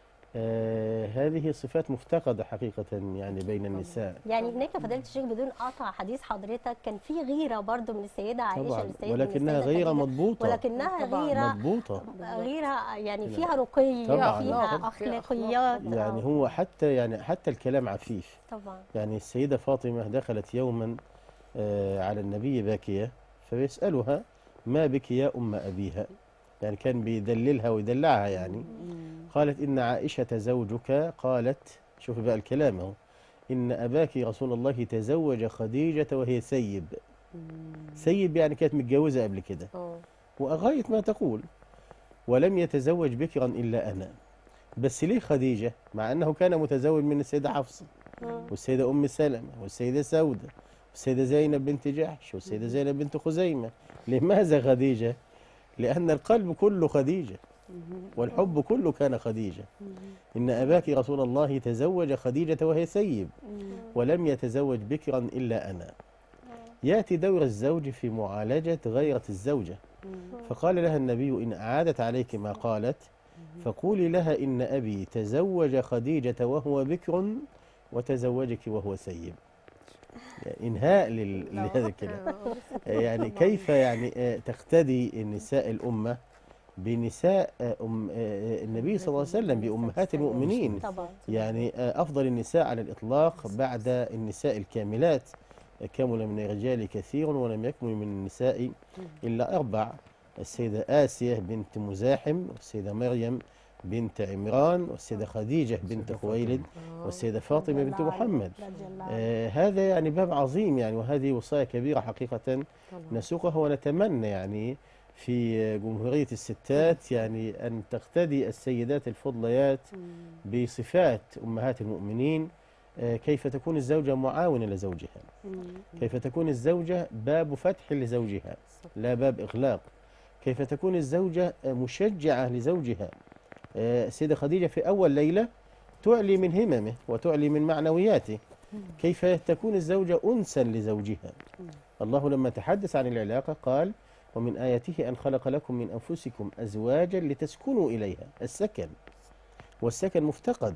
آه، هذه صفات مفتقدة حقيقة يعني بين النساء يعني هناك فضيله الشيخ بدون قطع حديث حضرتك كان في غيره برضو من السيده عائشه طبعا للسيده ولكنها السيدة غير خديجة، مضبوطة ولكنها طبعاً. غيره مضبوطة غيره يعني فيها رقي طبعاً. فيها طبعاً. فيها اخلاقيات يعني آه، هو حتى يعني حتى الكلام عفيف طبعا يعني السيدة فاطمة دخلت يوما آه، على النبي باكية فبيسألها ما بك يا أم أبيها يعني كان بيدللها ويدلعها يعني قالت إن عائشة زوجك قالت شوف بقى الكلام اهو إن أباك رسول الله تزوج خديجة وهي سيب سيب يعني كانت متجوزة قبل كده اه وغاية ما تقول ولم يتزوج بكرا إلا أنا بس ليه خديجة مع أنه كان متزوج من السيدة حفصة مم. والسيدة أم سلمة والسيدة سودة والسيدة زينب بنت جحش والسيدة زينب بنت خزيمة لماذا خديجة؟ لأن القلب كله خديجة والحب كله كان خديجة إن أباك رسول الله تزوج خديجة وهي سيب ولم يتزوج بكرا إلا أنا يأتي دور الزوج في معالجة غيرة الزوجة فقال لها النبي إن أعادت عليك ما قالت فقولي لها إن أبي تزوج خديجة وهو بكر وتزوجك وهو سيب يعني إنهاء لل- لهذا الكلام يعني كيف يعني آه، تقتدي نساء الأمة بنساء آه، أم آه، النبي صلى الله عليه وسلم بأمهات المؤمنين طبعا يعني آه، أفضل النساء على الإطلاق بعد النساء الكاملات كمل من الرجال كثير ولم يكمل من النساء إلا أربع السيدة آسية بنت مزاحم والسيدة مريم بنت عمران والسيدة خديجة بنت خويلد والسيدة فاطمة بنت محمد رضي الله عنه. آه هذا يعني باب عظيم يعني وهذه وصايا كبيرة حقيقة نسوقها ونتمنى يعني في جمهورية الستات يعني أن تقتدي السيدات الفضليات بصفات أمهات المؤمنين آه، كيف تكون الزوجة معاونة لزوجها كيف تكون الزوجة باب فتح لزوجها لا باب إغلاق كيف تكون الزوجة آه، مشجعة لزوجها آه، السيدة خديجة في أول ليلة تعلي من هممه وتعلي من معنوياته كيف تكون الزوجة أنسا لزوجها الله لما تحدث عن العلاقة قال ومن آياته أن خلق لكم من أنفسكم أزواجا لتسكنوا إليها السكن والسكن مفتقد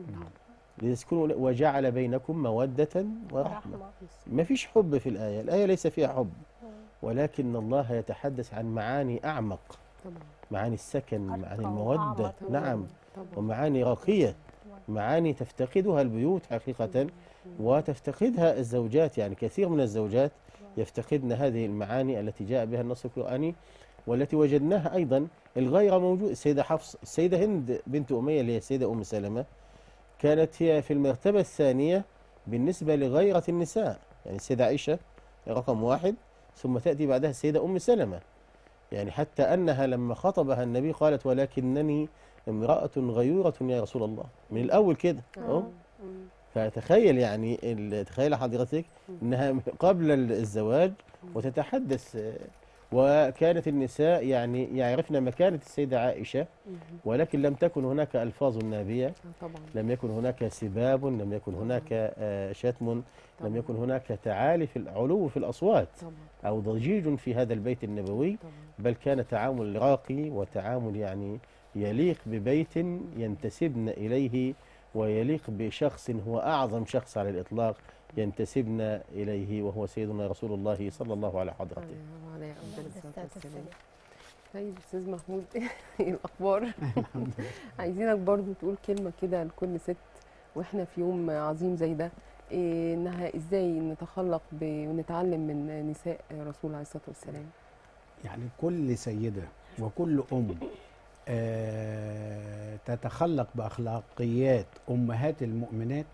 لتسكنوا إليه- وجعل بينكم مودة ورحمة رحمة ما فيش حب في الآية الآية ليس فيها حب ولكن الله يتحدث عن معاني أعمق معاني السكن معاني أرقى المودة وأعمق. نعم ومعاني راقية معاني تفتقدها البيوت حقيقة وتفتقدها الزوجات يعني كثير من الزوجات يفتقدن هذه المعاني التي جاء بها النص القرآني والتي وجدناها أيضا الغيرة موجود السيدة حفص السيدة هند بنت أمية اللي هي السيدة أم سلمة كانت هي في المرتبة الثانية بالنسبة لغيرة النساء يعني السيدة عائشة رقم واحد ثم تأتي بعدها السيدة أم سلمة يعني حتى أنها لما خطبها النبي قالت ولكنني امرأة غيورة يا رسول الله من الأول كده أهو. فتخيل يعني ال- تخيل حضرتك انها قبل ال- الزواج وتتحدث آه، وكانت النساء يعني يعرفن مكانة السيدة عائشة ولكن لم تكن هناك ألفاظ نابية طبعا لم يكن هناك سباب لم يكن هناك آه، شتم لم يكن هناك تعالي في العلو في الأصوات طبعا أو ضجيج في هذا البيت النبوي طبعا بل كان تعامل راقي وتعامل يعني يليق ببيت ينتسبن إليه ويليق بشخص هو أعظم شخص على الإطلاق ينتسبن إليه وهو سيدنا رسول الله صلى الله على حضرته أيوة، وعليه أفضل الصلاة الصلاة والسلام والسلام. طيب أستاذ محمود إيه الأخبار عايزينك برضو تقول كلمة كده لكل ست وإحنا في يوم عظيم زي ده إيه إنها إزاي نتخلق ب... ونتعلم من نساء رسول عليه الصلاة والسلام يعني كل سيدة وكل أم آه تتخلق بأخلاقيات أمهات المؤمنات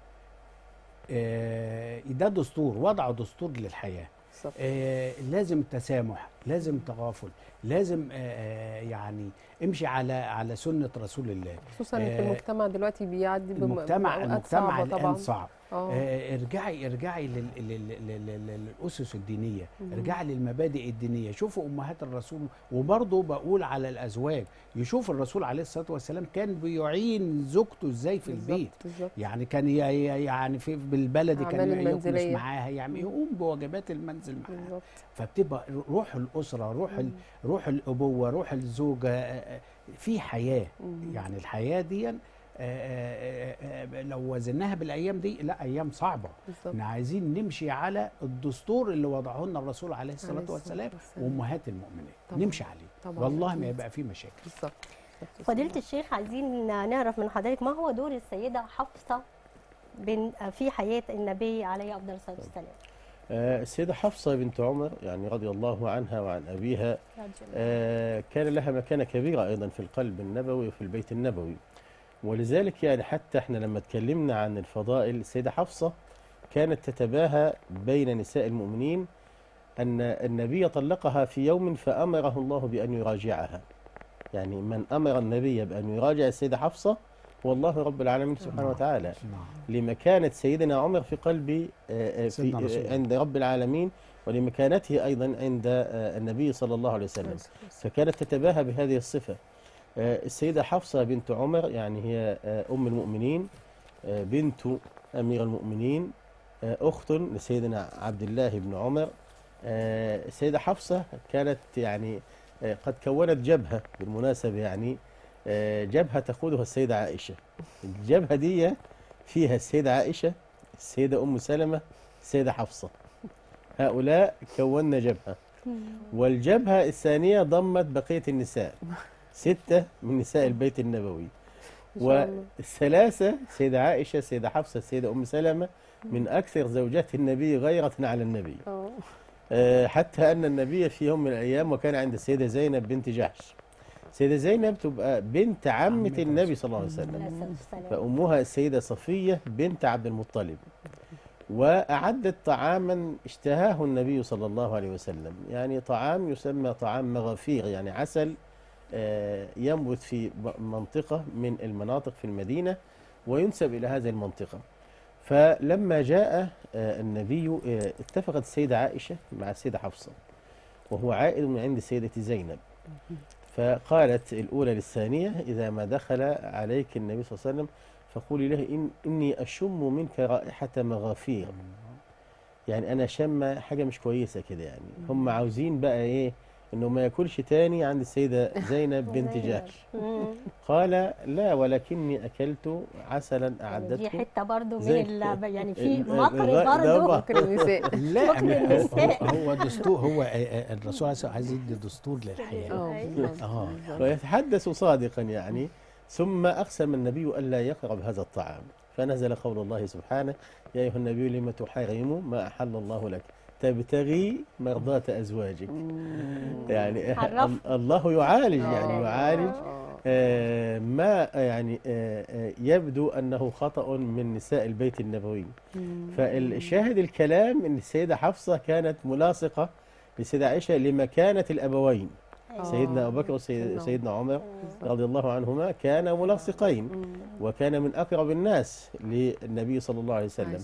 آه ده دستور وضع دستور للحياة بالظبط آه لازم تسامح لازم تغافل لازم آه يعني امشي على على سنة رسول الله خصوصا إن في آه، المجتمع دلوقتي بيعدي بم- المجتمع بأوقات المجتمع صعبة الآن طبعا صعب اه آه، ارجعي ارجعي لل- لل- لل- لل- للاسس الدينيه مم. ارجعي للمبادئ الدينيه شوفوا امهات الرسول وبرضه بقول على الازواج يشوف الرسول عليه الصلاه والسلام كان بيعين زوجته ازاي في بالظبط، البيت بالظبط يعني كان ي- ي- يعني في بالبلدي كان أعمال يكنس المنزلية. معاها يعمل يقوم بواجبات المنزل معاها بالظبط فبتبقى روح الاسره روح ال- روح الابوه روح الزوجه آه، آه، في حياه مم. يعني الحياه دي آه، آه، آه، لو وزناها بالايام دي لا ايام صعبه بالظبط احنا عايزين نمشي على الدستور اللي وضعه لنا الرسول عليه الصلاه عليه الصلاة والسلام والسلام. وامهات المؤمنين طبعاً. نمشي عليه طبعاً، والله أكيد. ما يبقى فيه مشاكل بالظبط بالظبط. فضيلة الشيخ عايزين نعرف من حضرتك ما هو دور السيدة حفصة بن في حياة النبي عليه أفضل الصلاة والسلام آه، السيدة حفصة بنت عمر يعني رضي الله عنها وعن أبيها آه، كان لها مكانة كبيرة أيضا في القلب النبوي وفي البيت النبوي ولذلك يعني حتى احنا لما اتكلمنا عن الفضائل السيدة حفصة كانت تتباهى بين نساء المؤمنين أن النبي طلقها في يوم فأمره الله بأن يراجعها يعني من أمر النبي بأن يراجع السيدة حفصة هو الله رب العالمين سبحانه وتعالى نعم لمكانة سيدنا عمر في قلب آه، آه، سيدنا رسول في الله. آه، عند رب العالمين ولمكانته أيضا عند آه، النبي صلى الله عليه وسلم فكانت تتباهى بهذه الصفة آه، السيدة حفصة بنت عمر يعني هي آه، أم المؤمنين آه، بنت أمير المؤمنين آه، أخت لسيدنا عبد الله بن عمر آه، السيدة حفصة كانت يعني آه، قد كونت جبهة بالمناسبة يعني آه، جبهة تقودها السيدة عائشة الجبهة دي فيها السيدة عائشة السيدة أم سلمة السيدة حفصة هؤلاء كونا جبهة والجبهة الثانية ضمت بقية النساء ستة من نساء البيت النبوي والثلاثة سيدة عائشة سيدة حفصة سيدة أم سلمة من أكثر زوجات النبي غيرة على النبي اه آه، حتى أن النبي في يوم من الأيام وكان عند السيدة زينب بنت جحش سيدة زينب تبقى بنت عمة عمة النبي الرسول. صلى الله عليه وسلم عليه الصلاة والسلام. فأمها السيدة صفية بنت عبد المطلب وأعدت طعاما اشتهاه النبي صلى الله عليه وسلم يعني طعام يسمى طعام مغافير يعني عسل آه، ينبت في ب- منطقة من المناطق في المدينة وينسب إلى هذه المنطقة فلما جاء آه، النبي آه، اتفقت السيدة عائشة مع السيدة حفصة وهو عائد من عند السيدة زينب فقالت الأولى للثانية إذا ما دخل عليك النبي صلى الله عليه وسلم فقولي له إن إني أشم منك رائحة مغافير يعني أنا شم حاجة مش كويسة كده يعني هم عاوزين بقى إيه إنه ما ياكلش تاني عند السيدة زينب بنت زينب. جحش مم. قال لا ولكني أكلت عسلا دي أعددته حته برضو زي- من ال- يعني في ال- مقر الغ- ده برضو بقى. فكر النساء لا ممكن ما- النساء. هو, هو دستور هو آه، آه، الرسول عايز- عايز يدي دستور للحياه اه بالظبط. اه ويتحدث صادقا يعني ثم أقسم النبي ألا يقرب هذا الطعام فنزل قول الله سبحانه يا أيها النبي لم تحرم ما أحل الله لك تبتغي مرضاة أزواجك يعني عرف. الله يعالج آه. يعني يعالج آه. آه، ما يعني آه، آه، يبدو أنه خطأ من نساء البيت النبوي فالشاهد الكلام أن السيدة حفصة كانت ملاصقة للسيدة عائشة لمكانة الأبوين أيوة. سيدنا أبو بكر سيدنا وسيدنا عمر رضي الله عنهما كانا ملاصقين وكان من أقرب الناس للنبي صلى الله عليه وسلم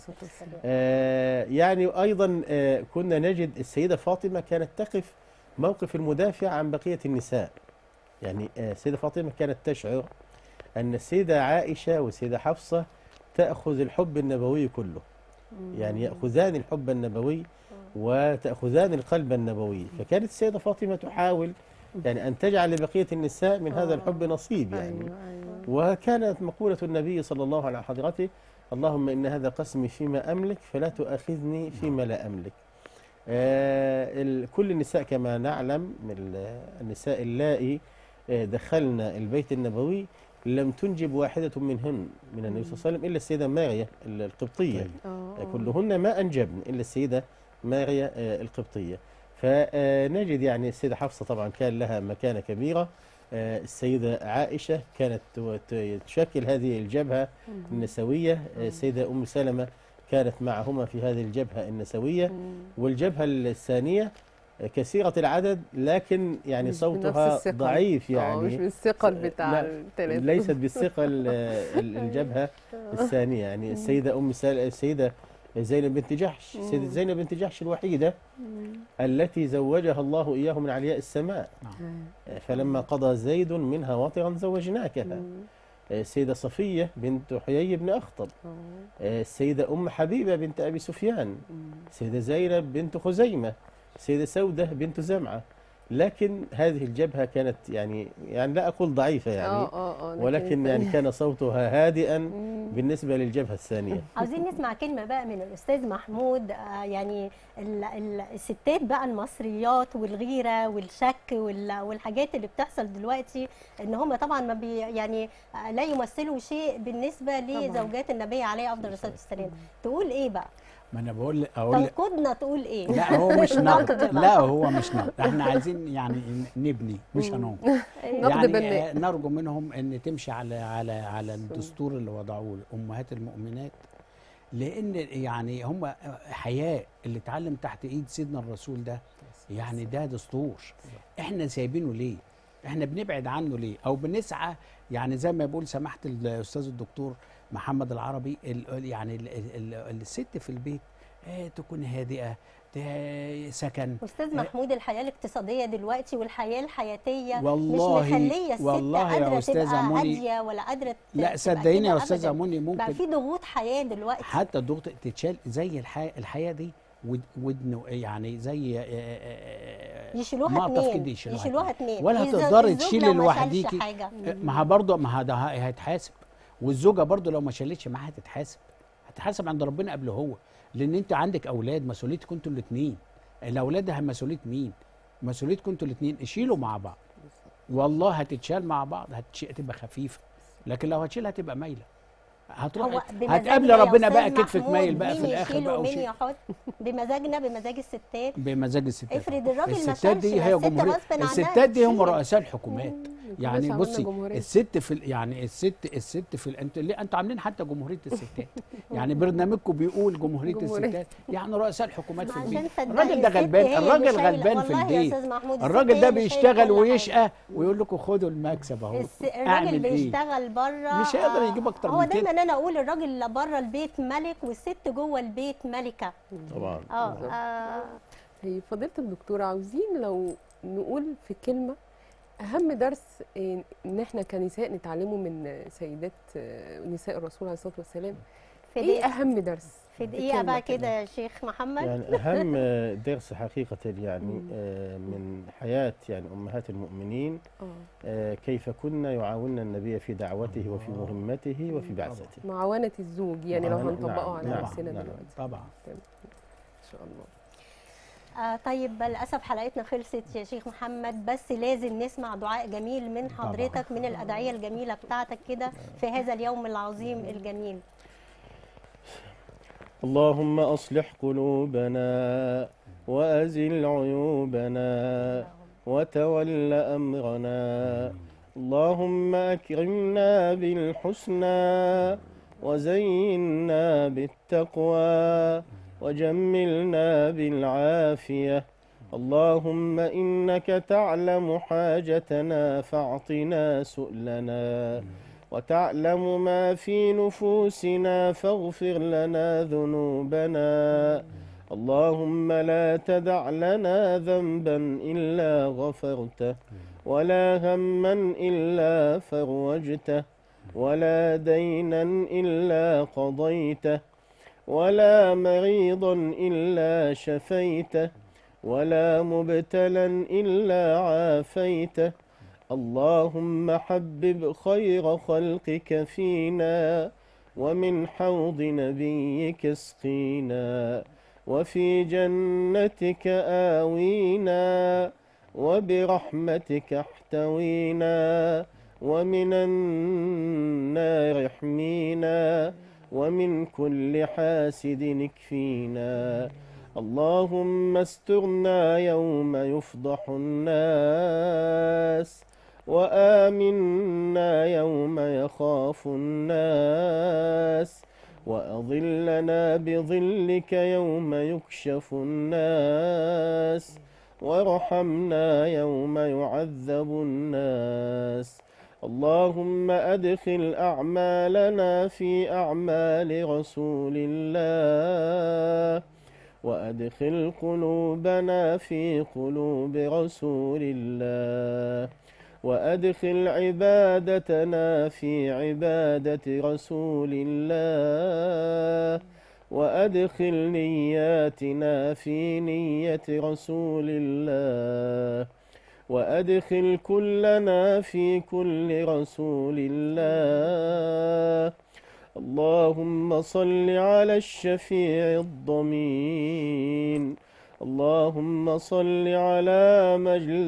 آه يعني أيضا آه كنا نجد السيدة فاطمة كانت تقف موقف المدافع عن بقية النساء يعني آه السيدة فاطمة كانت تشعر أن السيدة عائشة والسيدة حفصة تأخذ الحب النبوي كله يعني يأخذان الحب النبوي وتأخذان القلب النبوي فكانت السيدة فاطمة تحاول يعني أن تجعل لبقية النساء من هذا آه. الحب نصيب يعني ايوه ايوه وكانت مقولة النبي صلى الله عليه حضرته اللهم إن هذا قسمي فيما أملك فلا تؤاخذني فيما لا أملك آه ال- كل النساء كما نعلم من ال- النساء اللائي آه، دخلن البيت النبوي لم تنجب واحدة منهن من النبي صلى الله عليه وسلم إلا السيدة ماريا ال- القبطية طيب. آه. كلهن ما أنجبن إلا السيدة ماريا آه، القبطية فنجد يعني السيدة حفصة طبعا كان لها مكانة كبيرة آه، السيدة عائشة كانت تو- ت- تشكل هذه الجبهة النسوية آه، السيدة أم سلمة كانت معهما في هذه الجبهة النسوية والجبهة الثانية آه، كثيرة العدد لكن يعني مش بنفس صوتها الثقل. ضعيف اه مش يعني بالثقل بتاع لا، الثلاثة ليست بالثقل آه، ال- الجبهة الثانية يعني السيدة أم سل... السيدة زينب بنت جحش السيدة زينب بنت جحش الوحيدة التي زوجها الله إياه من علياء السماء فلما قضى زيد منها وطرا زوجناكها السيدة صفية بنت حيي بن أخطب السيدة أم حبيبة بنت أبي سفيان السيدة زينب بنت خزيمة السيدة سودة بنت زمعة لكن هذه الجبهة كانت يعني يعني لا أقول ضعيفة يعني اه اه اه ولكن يعني كان صوتها هادئا بالنسبة للجبهة الثانية عاوزين نسمع كلمة بقى من الأستاذ محمود آه، يعني ال- ال- الستات بقى المصريات والغيرة والشك وال- والحاجات اللي بتحصل دلوقتي إن هم طبعا ما بي يعني آه، لا يمثلوا شيء بالنسبة لزوجات النبي عليه أفضل الصلاة والسلام تقول إيه بقى؟ ما انا بقول اقول تنقدنا تقول إيه؟ لا هو مش نقد نقد بقى. لا هو مش نقد احنا عايزين يعني نبني مش هننقد نقد يعني بناء. آه، نرجو منهم ان تمشي على على على الدستور اللي وضعوه امهات المؤمنات لان يعني هم حياء اللي اتعلم تحت ايد سيدنا الرسول ده يعني ده دستور احنا سايبينه ليه احنا بنبعد عنه ليه او بنسعى يعني زي ما بيقول سماحه الاستاذ الدكتور محمد العربي ال- يعني ال- ال- ال- الست في البيت آه، تكون هادئه ت- سكن استاذ محمود الحياه الاقتصاديه دلوقتي والحياه الحياتيه والله- مش مخليه الست والله يا قادره أستاذة تبقى منى- هاديه ولا قادره ت- لا تبقى صدقيني كده يا استاذه أبداً. مني بقى ممكن في ضغوط حياه دلوقتي حتى الضغط تتشال زي الحياه الحياه دي ود- ودن يعني زي آه، آه، يشيلوها مقطف اتنين كده يشيلوها يشيلوها اتنين ولا الز- هتقدري الزوج تشيلي لو ما شالش لوحديكي. حاجه ما ها برضه ما ها ده هيتحاسب والزوجه برضه لو ما شالتش معاها هتتحاسب هتتحاسب عند ربنا قبل هو لان انت عندك اولاد مسؤوليتكم انتوا الاثنين الاولاد ده مسؤوليه مين مسؤوليتكم انتوا الاثنين اشيلوا مع بعض والله هتتشال مع بعض هتش... هتبقى خفيفه لكن لو هتشيل هتبقى مايله هتروح هو هتقابل بمزاجنا يا ربنا بقى أستاذ كتفك محمود، مايل بقى في مين الاخر يشيل بقى ومين وشيل يحط بمزاجنا بمزاج الستات بمزاج الستات افرض الراجل ما الستات شالش دي ما هي الست جمهوريه غصب عنها الستات دي هم تشيل. رؤساء الحكومات يعني عملنا بصي جمهورية. الست في ال- يعني الست الست في ال- انتوا ليه انتوا عاملين حتى جمهوريه الستات يعني برنامجكم بيقول جمهوريه جمهورية. الستات يعني رؤساء الحكومات في عشان البيت صدقني الراجل ده الست غلبان هي الراجل اللي شايلة- غلبان في والله يا البيت أستاذ محمود الست الراجل هي ده اللي شايلة بيشتغل كل حاجة. ويشقى ويقول لكم خدوا المكسب اهو الس- الراجل اعمل ايه بيشتغل بره مش هيقدر يجيب أكتر هو من كده. دايما انا اقول الراجل اللي بره البيت ملك والست جوه البيت ملكه طبعا اه, بالظبط. آه هي فضيلة الدكتورة عاوزين لو نقول في كلمة أهم درس إيه، إن إحنا كنساء نتعلمه من سيدات آه، نساء الرسول عليه الصلاة والسلام في إيه دقيقه أهم درس؟ في دقيقه بكلمة بقى كده. كده يا شيخ محمد يعني أهم درس حقيقة يعني آه، من حياة يعني أمهات المؤمنين آه آه، كيف كنا يعاونن النبي في دعوته وفي مهمته وفي بعثته معاونة الزوج يعني لو معاونة- هنطبقه نعم، على نعم، نفسنا نعم. دلوقتي طبعا إن شاء الله آه طيب للاسف حلقتنا خلصت يا شيخ محمد بس لازم نسمع دعاء جميل من طبعاً. حضرتك من الادعيه الجميله بتاعتك كده في هذا اليوم العظيم الجميل اللهم أصلح قلوبنا وأزل عيوبنا وتول أمرنا اللهم أكرمنا بالحسنى وزينا بالتقوى وجملنا بالعافية اللهم إنك تعلم حاجتنا فاعطنا سؤلنا وتعلم ما في نفوسنا فاغفر لنا ذنوبنا اللهم لا تدع لنا ذنبا إلا غفرته ولا هما إلا فرجته ولا دينا إلا قضيته ولا مريضا إلا شفيته ولا مبتلا إلا عافيته اللهم حبب خير خلقك فينا ومن حوض نبيك اسقينا وفي جنتك آوينا وبرحمتك احتوينا ومن النار احمينا ومن كل حاسد اكفينا اللهم استرنا يوم يفضح الناس وآمنا يوم يخاف الناس وأظلنا بظلك يوم يكشف الناس وارحمنا يوم يعذب الناس اللهم أدخل أعمالنا في أعمال رسول الله وأدخل قلوبنا في قلوب رسول الله وأدخل عبادتنا في عبادة رسول الله وأدخل نياتنا في نية رسول الله وأدخل كلنا في كل رسول الله اللهم صل على الشفيع الضمين اللهم صل على مجل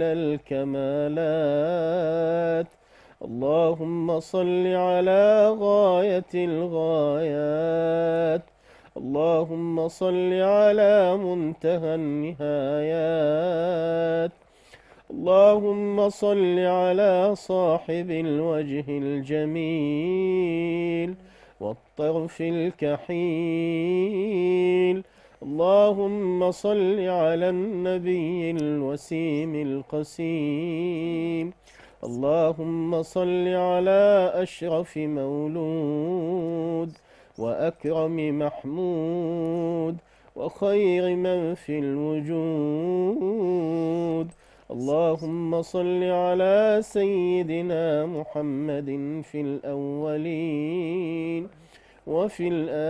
الكمالات اللهم صل على غاية الغايات اللهم صل على منتهى النهايات اللهم صل على صاحب الوجه الجميل والطرف الكحيل اللهم صل على النبي الوسيم القسيم اللهم صل على أشرف مولود وأكرم محمود وخير من في الوجود اللهم صل على سيدنا محمد في الأولين وفي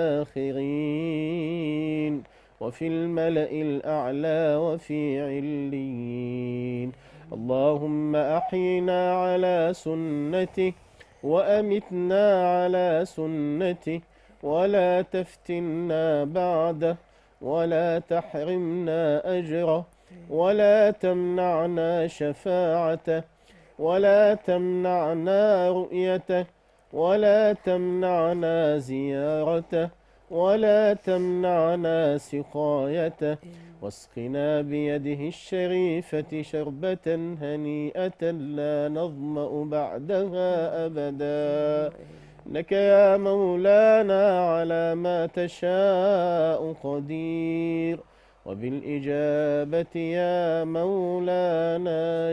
الآخرين وفي الملأ الأعلى وفي عليين اللهم أحينا على سنته وأمتنا على سنته ولا تفتنا بعده ولا تحرمنا أجره ولا تمنعنا شفاعته ولا تمنعنا رؤيته ولا تمنعنا زيارته ولا تمنعنا سقايته واسقنا بيده الشريفة شربة هنيئة لا نظمأ بعدها أبدا إنك يا مولانا على ما تشاء قدير وبالإجابة يا مولانا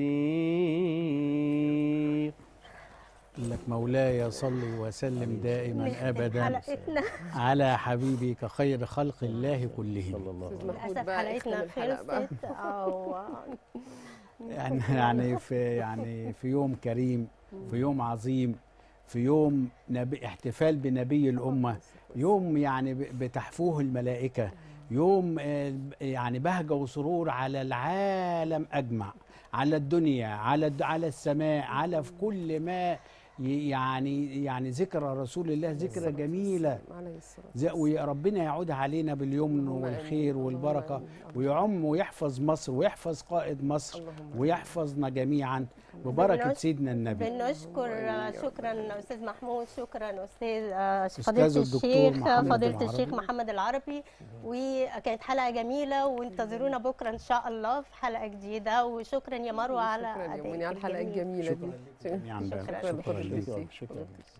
جدير لك مولاي صل وسلم دائما نختم ابدا حلقتنا على حبيبك خير خلق الله كلهم صلى الله أستاذ عليه محمود للاسف بقى حلقتنا اختم الحلقة بقى. خلصت او يعني يعني في يعني في يوم كريم في يوم عظيم في يوم نبي احتفال بنبي الامه يوم يعني ب- بتحفوه الملائكه يوم آه، يعني بهجه وسرور على العالم اجمع على الدنيا على الد- على السماء على في كل ما ي- يعني يعني ذكرى رسول الله ذكرى جميله عليه الصلاة زي- وربنا يعود علينا باليمن اللهم آمين. والخير اللهم والبركه آمين. ويعم ويحفظ مصر ويحفظ قائد مصر اللهم آمين. ويحفظنا جميعا ببركه بنش- سيدنا النبي بنشكر آه، شكرا استاذ محمود شكرا استاذ آه، أستاذ فضيله الدكتور الشيخ محمد فضيله العربي. الشيخ محمد العربي وكانت حلقه جميله وانتظرونا بكره ان شاء الله في حلقه جديده وشكرا يا مروه على شكرا يا أدائك منى على الحلقة الجميل. الجميلة دي جميعا شكراً. شكرا شكرا لك شكرا, شكرا.